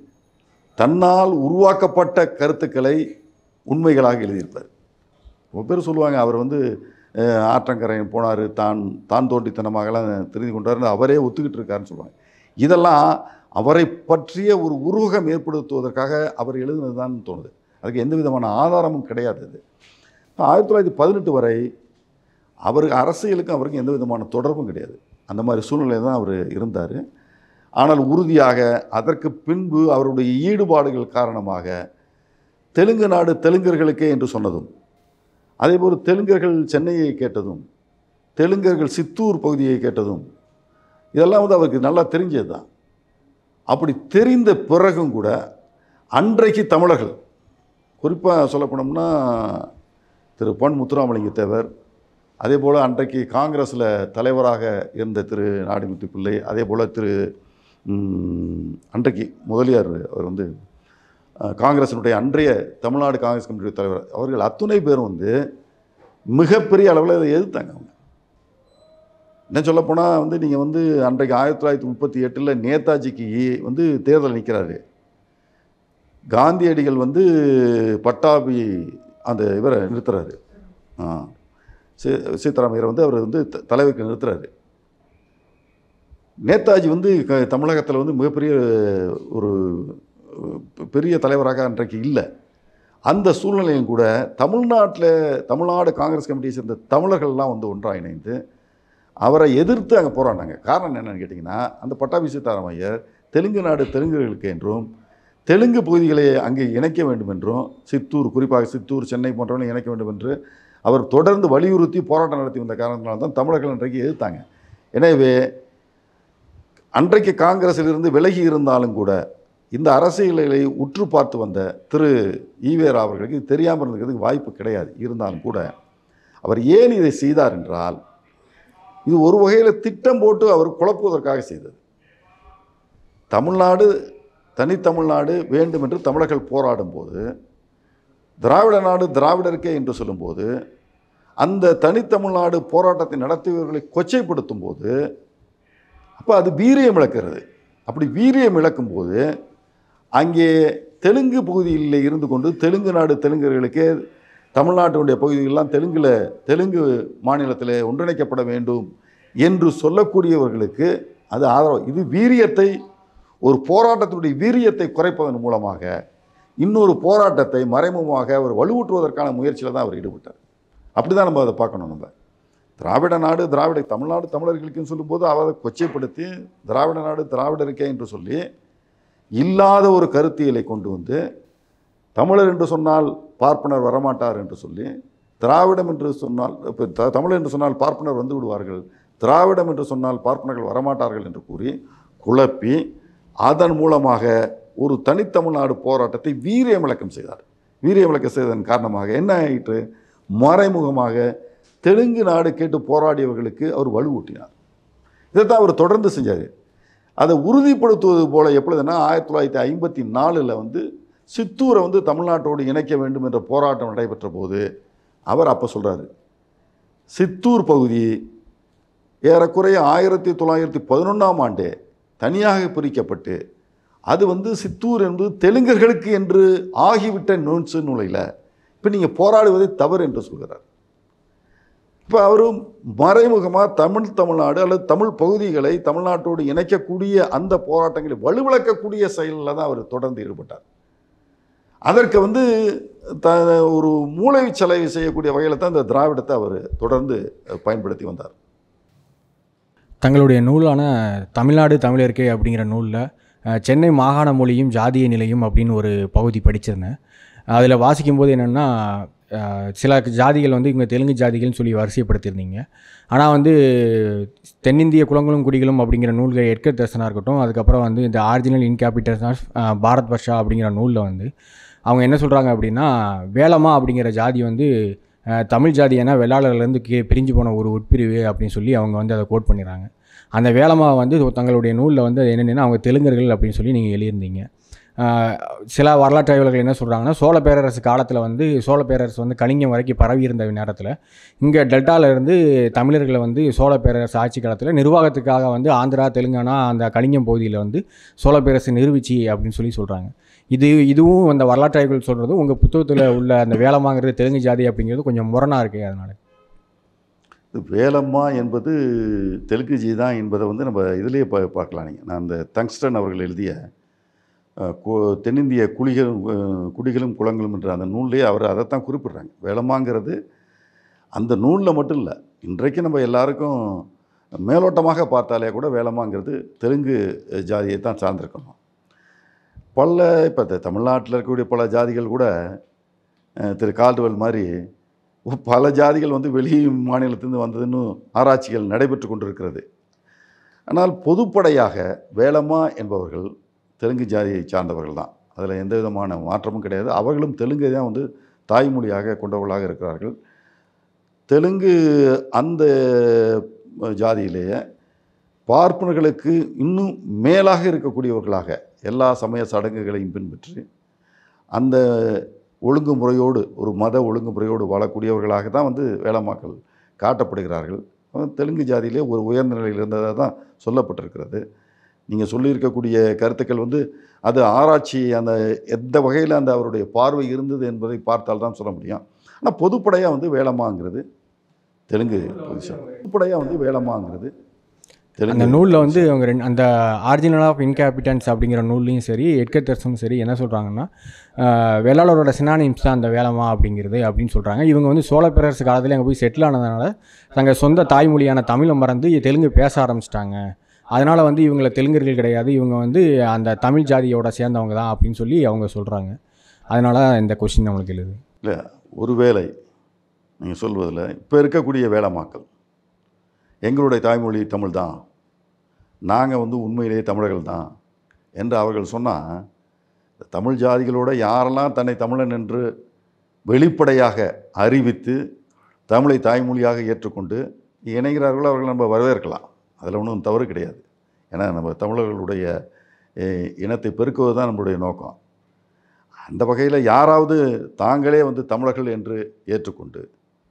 Speaker 2: தன்னால் உருவாக்கப்பட்ட கருத்துக்களை உண்மைகளாக எழுதியிருப்பார் ரொம்ப பேர் சொல்லுவாங்க அவர் வந்து அஹ், ஆற்றங்கரையும் போனார் தான் தான் தோண்டித்தனமாகலாம் தெரிந்து கொண்டாருன்னு அவரே ஒத்துக்கிட்டு இருக்காருன்னு சொல்லுவாங்க இதெல்லாம் அவரை பற்றிய ஒரு உருவகம் ஏற்படுத்துவதற்காக அவர் எழுதுனது தான் தோணுது அதுக்கு எந்த விதமான ஆதாரமும் கிடையாது அது ஆயிரத்தி தொள்ளாயிரத்தி பதினெட்டு வரை அவருக்கு அரசியலுக்கும் அவருக்கும் எந்த விதமான தொடர்பும் கிடையாது அந்த மாதிரி சூழ்நிலையில் தான் அவர் இருந்தார் ஆனால் உறுதியாக அதற்கு பின்பு அவருடைய ஈடுபாடுகள் காரணமாக தெலுங்கு நாடு தெலுங்கர்களுக்கே என்று சொன்னதும் அதேபோல் தெலுங்கர்கள் சென்னையை கேட்டதும் தெலுங்கர்கள் சித்தூர் பகுதியை கேட்டதும் இதெல்லாம் வந்து அவருக்கு நல்லா தெரிஞ்சது தான் அப்படி தெரிந்த பிறகும் கூட அன்றைக்கு தமிழர்கள் குறிப்பாக சொல்லப்போனோம்னா திரு பொன் முத்துராமலிங்க தேவர் அதே போல் அன்றைக்கு காங்கிரஸில் தலைவராக இருந்த திரு நாடிமுத்து பிள்ளை அதே போல் திரு ம், அன்றைக்கு முதலியார் அவர் வந்து அஹ், காங்கிரசினுடைய அன்றைய தமிழ்நாடு காங்கிரஸ் கமிட்டி தலைவர் அவர்கள் அத்துணை பேரும் வந்து மிகப்பெரிய அளவில் இதை எதிர்த்தாங்க அவங்க என்ன சொல்லப்போனால் வந்து நீங்கள் வந்து அன்றைக்கு ஆயிரத்தி தொள்ளாயிரத்தி முப்பத்தி எட்டில் நேதாஜிக்கு வந்து தேர்தல் நிற்கிறாரு காந்தியடிகள் வந்து பட்டாபி அந்த இவரை நிறுத்துறாரு ஆ சீ சீதாராமையரை வந்து அவர் வந்து த- தலைவருக்கு நிறுத்துறாரு நேதாஜி வந்து க தமிழகத்தில் வந்து மிகப்பெரிய ஒரு அஹ், பெரிய தலைவராக அன்றைக்கு இல்லை அந்த சூழ்நிலையும் கூட தமிழ்நாட்டில் தமிழ்நாடு காங்கிரஸ் கமிட்டியை சேர்ந்த தமிழர்கள்லாம் வந்து ஒன்றாக இணைந்து அவரை எதிர்த்து அங்கே போராடினாங்க காரணம் என்னன்னு கேட்டிங்கன்னா அந்த பட்டாபி சீதாராமையர் தெலுங்கு நாடு தெலுங்குகளுக்கு என்றும் தெலுங்கு பகுதிகளை அங்கே இணைக்க வேண்டும் என்றும் சித்தூர் குறிப்பாக சித்தூர் சென்னை போன்றவர்களை இணைக்க வேண்டும் என்று அவர் தொடர்ந்து வலியுறுத்தி போராட்டம் நடத்தி வந்த காரணத்தினால தான் தமிழர்கள் அன்றைக்கு எதிர்த்தாங்க எனவே அன்றைக்கு காங்கிரஸில் இருந்து விலகி இருந்தாலும் கூட இந்த அரசியலை உற்று பார்த்து வந்த திரு ஈவேரா அவர்களுக்கு இது தெரியாமல் இருந்ததுக்கு வாய்ப்பு கிடையாது இருந்தாலும் கூட அவர் ஏன் இதை செய்தார் என்றால் இது ஒரு வகையில் திட்டம் போட்டு அவர் குழப்புவதற்காக செய்தது தமிழ்நாடு தனித்தமிழ்நாடு வேண்டும் என்று தமிழர்கள் போராடும்போது திராவிட நாடு திராவிடருக்கே என்று சொல்லும்போது அந்த தனித்தமிழ்நாடு போராட்டத்தை நடத்தியவர்களை கொச்சைப்படுத்தும் போது அப்போ அது வீரியம் இழக்கிறது அப்படி வீரியம் இழக்கும்போது அங்கே தெலுங்கு பகுதியில் இருந்து கொண்டு தெலுங்கு நாடு தெலுங்கர்களுக்கே தமிழ்நாட்டினுடைய பகுதிகளெல்லாம் தெலுங்கில் தெலுங்கு மாநிலத்தில் ஒன்றிணைக்கப்பட வேண்டும் என்று சொல்லக்கூடியவர்களுக்கு அது ஆதரவு இது வீரியத்தை ஒரு போராட்டத்தினுடைய வீரியத்தை குறைப்பதன் மூலமாக இன்னொரு போராட்டத்தை மறைமுகமாக அவர் வலுவூட்டுவதற்கான முயற்சியில் தான் அவர் ஈடுபட்டார் அப்படி தான் நம்ம அதை பார்க்கணும் நம்ம திராவிட நாடு திராவிட தமிழ்நாடு தமிழர்களுக்குன்னு சொல்லும்போது அவரை கொச்சைப்படுத்தி திராவிட நாடு திராவிடருக்கே என்று சொல்லி இல்லாத ஒரு கருத்தியலை கொண்டு வந்து தமிழர் என்று சொன்னால் பார்ப்பனர் வரமாட்டார் என்று சொல்லி திராவிடம் என்று சொன்னால் இப்போ த- தமிழர் என்று சொன்னால் பார்ப்பனர் வந்து விடுவார்கள் திராவிடம் என்று சொன்னால் பார்ப்பனர்கள் வரமாட்டார்கள் என்று கூறி குழப்பி அதன் மூலமாக ஒரு தனித்தமிழ்நாடு போராட்டத்தை வீரியமிழக்கம் செய்தார் வீரியமிழக்கம் செய்ததன் காரணமாக என்ன ஆயிற்று மறைமுகமாக தெலுங்கு நாடு கேட்டு போராடியவர்களுக்கு அவர் வலுவூட்டினார் இதைத்தான் அவர் தொடர்ந்து செஞ்சார் அதை உறுதிப்படுத்துவது போல எப்பொழுதுன்னா ஆயிரத்தி தொள்ளாயிரத்தி ஐம்பத்தி நாலில் வந்து சித்தூரை வந்து தமிழ்நாட்டோடு இணைக்க வேண்டும் என்ற போராட்டம் நடைபெற்ற போது அவர் அப்போ சொல்கிறாரு சித்தூர் பகுதி ஏறக்குறைய ஆயிரத்தி தொள்ளாயிரத்தி பதினொன்றாம் ஆண்டே தனியாக பிரிக்கப்பட்டு அது வந்து சித்தூர் என்பது தெலுங்கர்களுக்கு என்று ஆகிவிட்ட நூன்சு நூலையில் இப்போ நீங்கள் போராடுவதை தவறு என்று சொல்கிறார் இப்போ அவரும் மறைமுகமாக தமிழ் தமிழ்நாடு அல்லது தமிழ் பகுதிகளை தமிழ்நாட்டோடு இணைக்கக்கூடிய அந்த போராட்டங்களை வலுவிழக்கக்கூடிய செயலில் தான் அவர் தொடர்ந்து ஈடுபட்டார் அதற்கு வந்து த ஒரு மூளை செலவு செய்யக்கூடிய வகையில் தான் இந்த திராவிடத்தை அவர் தொடர்ந்து பயன்படுத்தி வந்தார்
Speaker 6: தங்களுடைய நூலான தமிழ்நாடு தமிழர்க்கே அப்படிங்கிற நூலில் சென்னை மாகாண மொழியும் ஜாதிய நிலையும் அப்படின்னு ஒரு பகுதி படிச்சிருந்தேன் அதில் வாசிக்கும்போது என்னென்னா சில ஜாதிகள் வந்து இவங்க தெலுங்கு ஜாதிகள்னு சொல்லி வரிசைப்படுத்தியிருந்தீங்க ஆனால் வந்து தென்னிந்திய குலங்களும் குடிகளும் அப்படிங்கிற நூல்கள் எட்கர் தர்சனாக இருக்கட்டும் அதுக்கப்புறம் வந்து இந்த original inhabitants of Bharat Varsha அப்படிங்கிற நூலில் வந்து அவங்க என்ன சொல்கிறாங்க அப்படின்னா வேலம்மா அப்படிங்கிற ஜாதி வந்து அஹ், தமிழ் ஜாதி ஏன்னா வெள்ளாளர்லேருந்து கீ பிரிஞ்சு போன ஒரு உட்பிரிவு அப்படின்னு சொல்லி அவங்க வந்து அதை கோட் பண்ணிடுறாங்க அந்த வேலம்மா வந்து தங்களுடைய நூலில் வந்து அது என்னென்னா அவங்க தெலுங்கர்கள் அப்படின்னு சொல்லி நீங்கள் எழுதியிருந்தீங்க ஆஹ் சில வரலாற்று ஆய்வாளர்கள் என்ன சொல்கிறாங்கன்னா சோழ பேரரசு காலத்தில் வந்து சோழ பேரரசு வந்து கலிங்கம் வரைக்கும் பரவி இருந்த நேரத்தில் இங்கே டெல்டால இருந்து தமிழர்களை வந்து சோழ பேரரசு ஆட்சி காலத்தில் நிர்வாகத்துக்காக வந்து ஆந்திரா தெலுங்கானா அந்த கலிங்கம் பகுதியில் வந்து சோழ பேரரசு நிரூபிச்சு அப்படின்னு சொல்லி சொல்கிறாங்க இது இதுவும் அந்த வரலாற்று ஆய்வுகள் சொல்கிறது உங்கள் புத்தகத்தில் உள்ள அந்த வேலமாங்கிறது தெலுங்கு ஜாதி அப்படிங்கிறது கொஞ்சம் முரணாக இருக்குது அதனால்
Speaker 2: இது வேலம்மா என்பது தெலுங்கு ஜி தான் என்பதை வந்து நம்ம இதிலேயே பா பார்க்கலாம் நீங்கள் நான் அந்த தங்ஸ்டன் அவர்கள் எழுதிய அஹ், கு- தென்னிந்திய குடிகளும் அஹ், குடிகளும் குளங்களும் என்ற அந்த நூல்லேயே அவர் அதைத்தான் குறிப்பிடுறாங்க வேலம்மாங்கிறது அந்த நூலில் மட்டும் இல்லை இன்றைக்கு நம்ம எல்லாருக்கும் மேலோட்டமாக பார்த்தாலே கூட வேலம்மாங்கிறது தெலுங்கு ஜாதியை தான் சார்ந்திருக்கணும் பல இப்போ தமிழ்நாட்டில் இருக்கக்கூடிய பல ஜாதிகள் கூட அஹ், திரு கால்டுவல் மாதிரி பல ஜாதிகள் வந்து வெளி மாநிலத்திலிருந்து வந்ததுன்னு ஆராய்ச்சிகள் நடைபெற்று கொண்டிருக்கிறது ஆனால் பொதுப்படையாக வேலம்மா என்பவர்கள் தெலுங்கு ஜாதியை சார்ந்தவர்கள் தான் அதில் எந்த விதமான மாற்றமும் கிடையாது அவர்களும் தெலுங்கை தான் வந்து தாய்மொழியாக கொண்டவர்களாக இருக்கிறார்கள் தெலுங்கு அந்த ஜாதியிலேயே பார்ப்பனர்களுக்கு இன்னும் மேலாக இருக்கக்கூடியவர்களாக எல்லா சமய சடங்குகளையும் பின்பற்றி அந்த ஒழுங்குமுறையோடு ஒரு மத ஒழுங்குமுறையோடு வாழக்கூடியவர்களாக தான் வந்து வேளமாக்கள் காட்டப்படுகிறார்கள் அவன் தெலுங்கு ஜாதியிலே ஒரு உயர்ந்த நிலையில் இருந்ததாக தான் சொல்லப்பட்டிருக்கிறது நீங்கள் சொல்லியிருக்கக்கூடிய கருத்துக்கள் வந்து அது ஆராய்ச்சி அந்த எந்த வகையில் அந்த அவருடைய பார்வை இருந்தது என்பதை பார்த்தால் தான் சொல்ல முடியும் ஆனால் பொதுப்படையாக வந்து வேளமாங்கிறது தெலுங்கு பொசிஷன் பொதுப்படையாக வந்து வேளமாங்கிறது
Speaker 6: அந்த
Speaker 2: தெலுங்கு
Speaker 6: நூலில் வந்து அவங்க ரெண்டு அந்த ஆரிஜினல் ஆஃப் இன்கேபிட்டன்ஸ் அப்படிங்கிற நூல்லையும் சரி எட்கர் தர்சனும் சரி என்ன சொல்கிறாங்கன்னா வெள்ளாளரோட சினானிம்ஸ் தான் அந்த வேலமா அப்படிங்கிறது அப்படின்னு சொல்கிறாங்க இவங்க வந்து சோழ பேரரசு காலத்தில் அங்கே போய் செட்டில் ஆனதுனால தங்கள் சொந்த தாய்மொழியான தமிழை மறந்து தெலுங்கு பேச ஆரம்பிச்சிட்டாங்க அதனால் வந்து இவங்கள தெலுங்கர்கள் கிடையாது இவங்க வந்து அந்த தமிழ் ஜாதியோட சேர்ந்தவங்க தான் அப்படின்னு சொல்லி அவங்க சொல்கிறாங்க அதனால இந்த கொஸ்டின் நம்மளுக்கு எழுது
Speaker 2: இல்லை ஒருவேளை நீங்கள் சொல்வதில் இப்போ இருக்கக்கூடிய வேலைமாக்கள் எங்களுடைய தாய்மொழி தமிழ் தான் நாங்கள் வந்து உண்மையிலேயே தமிழர்கள் தான் என்று அவர்கள் சொன்னால் தமிழ் ஜாதிகளோட யாரெல்லாம் தன்னை தமிழன் என்று வெளிப்படையாக அறிவித்து தமிழை தாய்மொழியாக ஏற்றுக்கொண்டு இணைகிறார்களோ அவர்கள் நம்ம வரவேற்கலாம் அதில் ஒன்றும் தவறு கிடையாது ஏன்னா நம்ம தமிழர்களுடைய eh, இனத்தை பெருக்குவது தான் நம்மளுடைய நோக்கம் அந்த வகையில் யாராவது தாங்களே வந்து தமிழர்கள் என்று ஏற்றுக்கொண்டு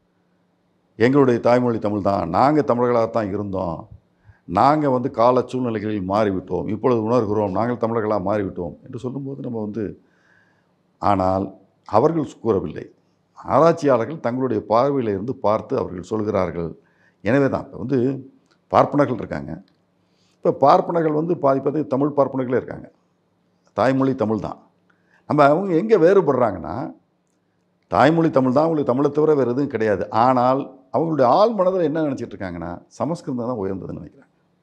Speaker 2: எங்களுடைய தாய்மொழி தமிழ் தான் நாங்கள் தமிழர்களாகத்தான் இருந்தோம் நாங்கள் வந்து கால சூழ்நிலைகளில் மாறிவிட்டோம் இப்பொழுது உணர்கிறோம் நாங்கள் தமிழர்களாக மாறிவிட்டோம் என்று சொல்லும்போது நம்ம வந்து ஆனால் அவர்கள் கூறவில்லை ஆராய்ச்சியாளர்கள் தங்களுடைய பார்வையில் இருந்து பார்த்து அவர்கள் சொல்கிறார்கள் எனவே தான் இப்போ வந்து பார்ப்பனர்கள் இருக்காங்க இப்போ பார்ப்பனர்கள் வந்து பாதி பாதி தமிழ் பார்ப்பனர்களே இருக்காங்க தாய்மொழி தமிழ் தான் நம்ம அவங்க எங்கே வேறுபடுறாங்கன்னா தாய்மொழி தமிழ் தான் அவங்களுக்கு தமிழை தவிர வேறு எதுவும் கிடையாது ஆனால் அவங்களுடைய ஆள் மனதில் என்ன நினச்சிட்டு இருக்காங்கன்னா சமஸ்கிருதம் தான் உயர்ந்ததுன்னு நினைக்கிறாங்க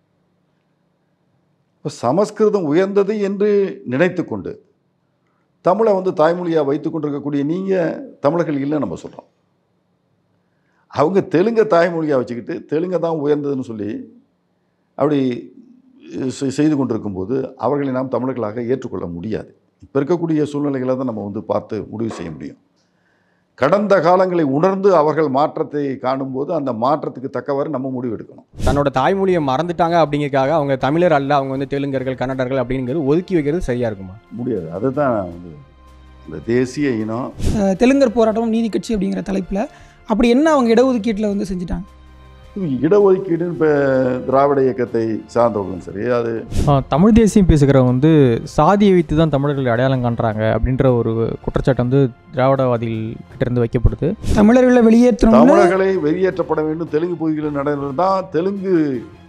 Speaker 2: இப்போ சமஸ்கிருதம் உயர்ந்தது என்று நினைத்து கொண்டு தமிழை வந்து தாய்மொழியாக வைத்து கொண்டிருக்கக்கூடிய நீங்கள் தமிழர்கள் இல்லைன்னு நம்ம சொல்கிறோம் அவங்க தெலுங்கை தாய்மொழியாக வச்சுக்கிட்டு தெலுங்கை தான் உயர்ந்ததுன்னு சொல்லி அப்படி செ- செய்து கொண்டிருக்கும்போது அவர்களை நாம் தமிழர்களாக ஏற்றுக்கொள்ள முடியாது இப்போ இருக்கக்கூடிய சூழ்நிலைகளை தான் நம்ம வந்து பார்த்து முடிவு செய்ய முடியும் கடந்த காலங்களை உணர்ந்து அவர்கள் மாற்றத்தை காணும்போது அந்த மாற்றத்துக்கு தக்கவாறு நம்ம முடிவு எடுக்கணும்
Speaker 6: தன்னோட தாய்மொழியை மறந்துட்டாங்க அப்படிங்கிறதுக்காக அவங்க தமிழர் அல்ல அவங்க வந்து தெலுங்கர்கள் கன்னடர்கள் அப்படிங்கிறது ஒதுக்கி வைக்கிறது சரியாக இருக்குமா
Speaker 2: முடியாது அதுதான் வந்து இந்த தேசிய இனம்
Speaker 7: அஹ், தெலுங்கர் போராட்டம் நீதி கட்சி அப்படிங்கிற தலைப்பில் அப்படி என்ன அவங்க இடஒதுக்கீட்டில் வந்து செஞ்சுட்டாங்க
Speaker 2: இடஒதுக்கீடுன்னு இப்போ திராவிட இயக்கத்தை சார்ந்தவர்களும் சரி அது
Speaker 8: ஆ, தமிழ் தேசியம் பேசுகிறவங்க வந்து சாதியை வைத்து தான் தமிழர்களை அடையாளம் காண்றாங்க அப்படின்ற ஒரு குற்றச்சாட்டு வந்து திராவிடவாதிகள் கிட்ட இருந்து வைக்கப்படுது
Speaker 7: தமிழர்களை வெளியேற்றணும்னு
Speaker 2: தமிழர்களை வெளியேற்றப்பட வேண்டும் தெலுங்கு பகுதிகளில் நடந்தது தான் தெலுங்கு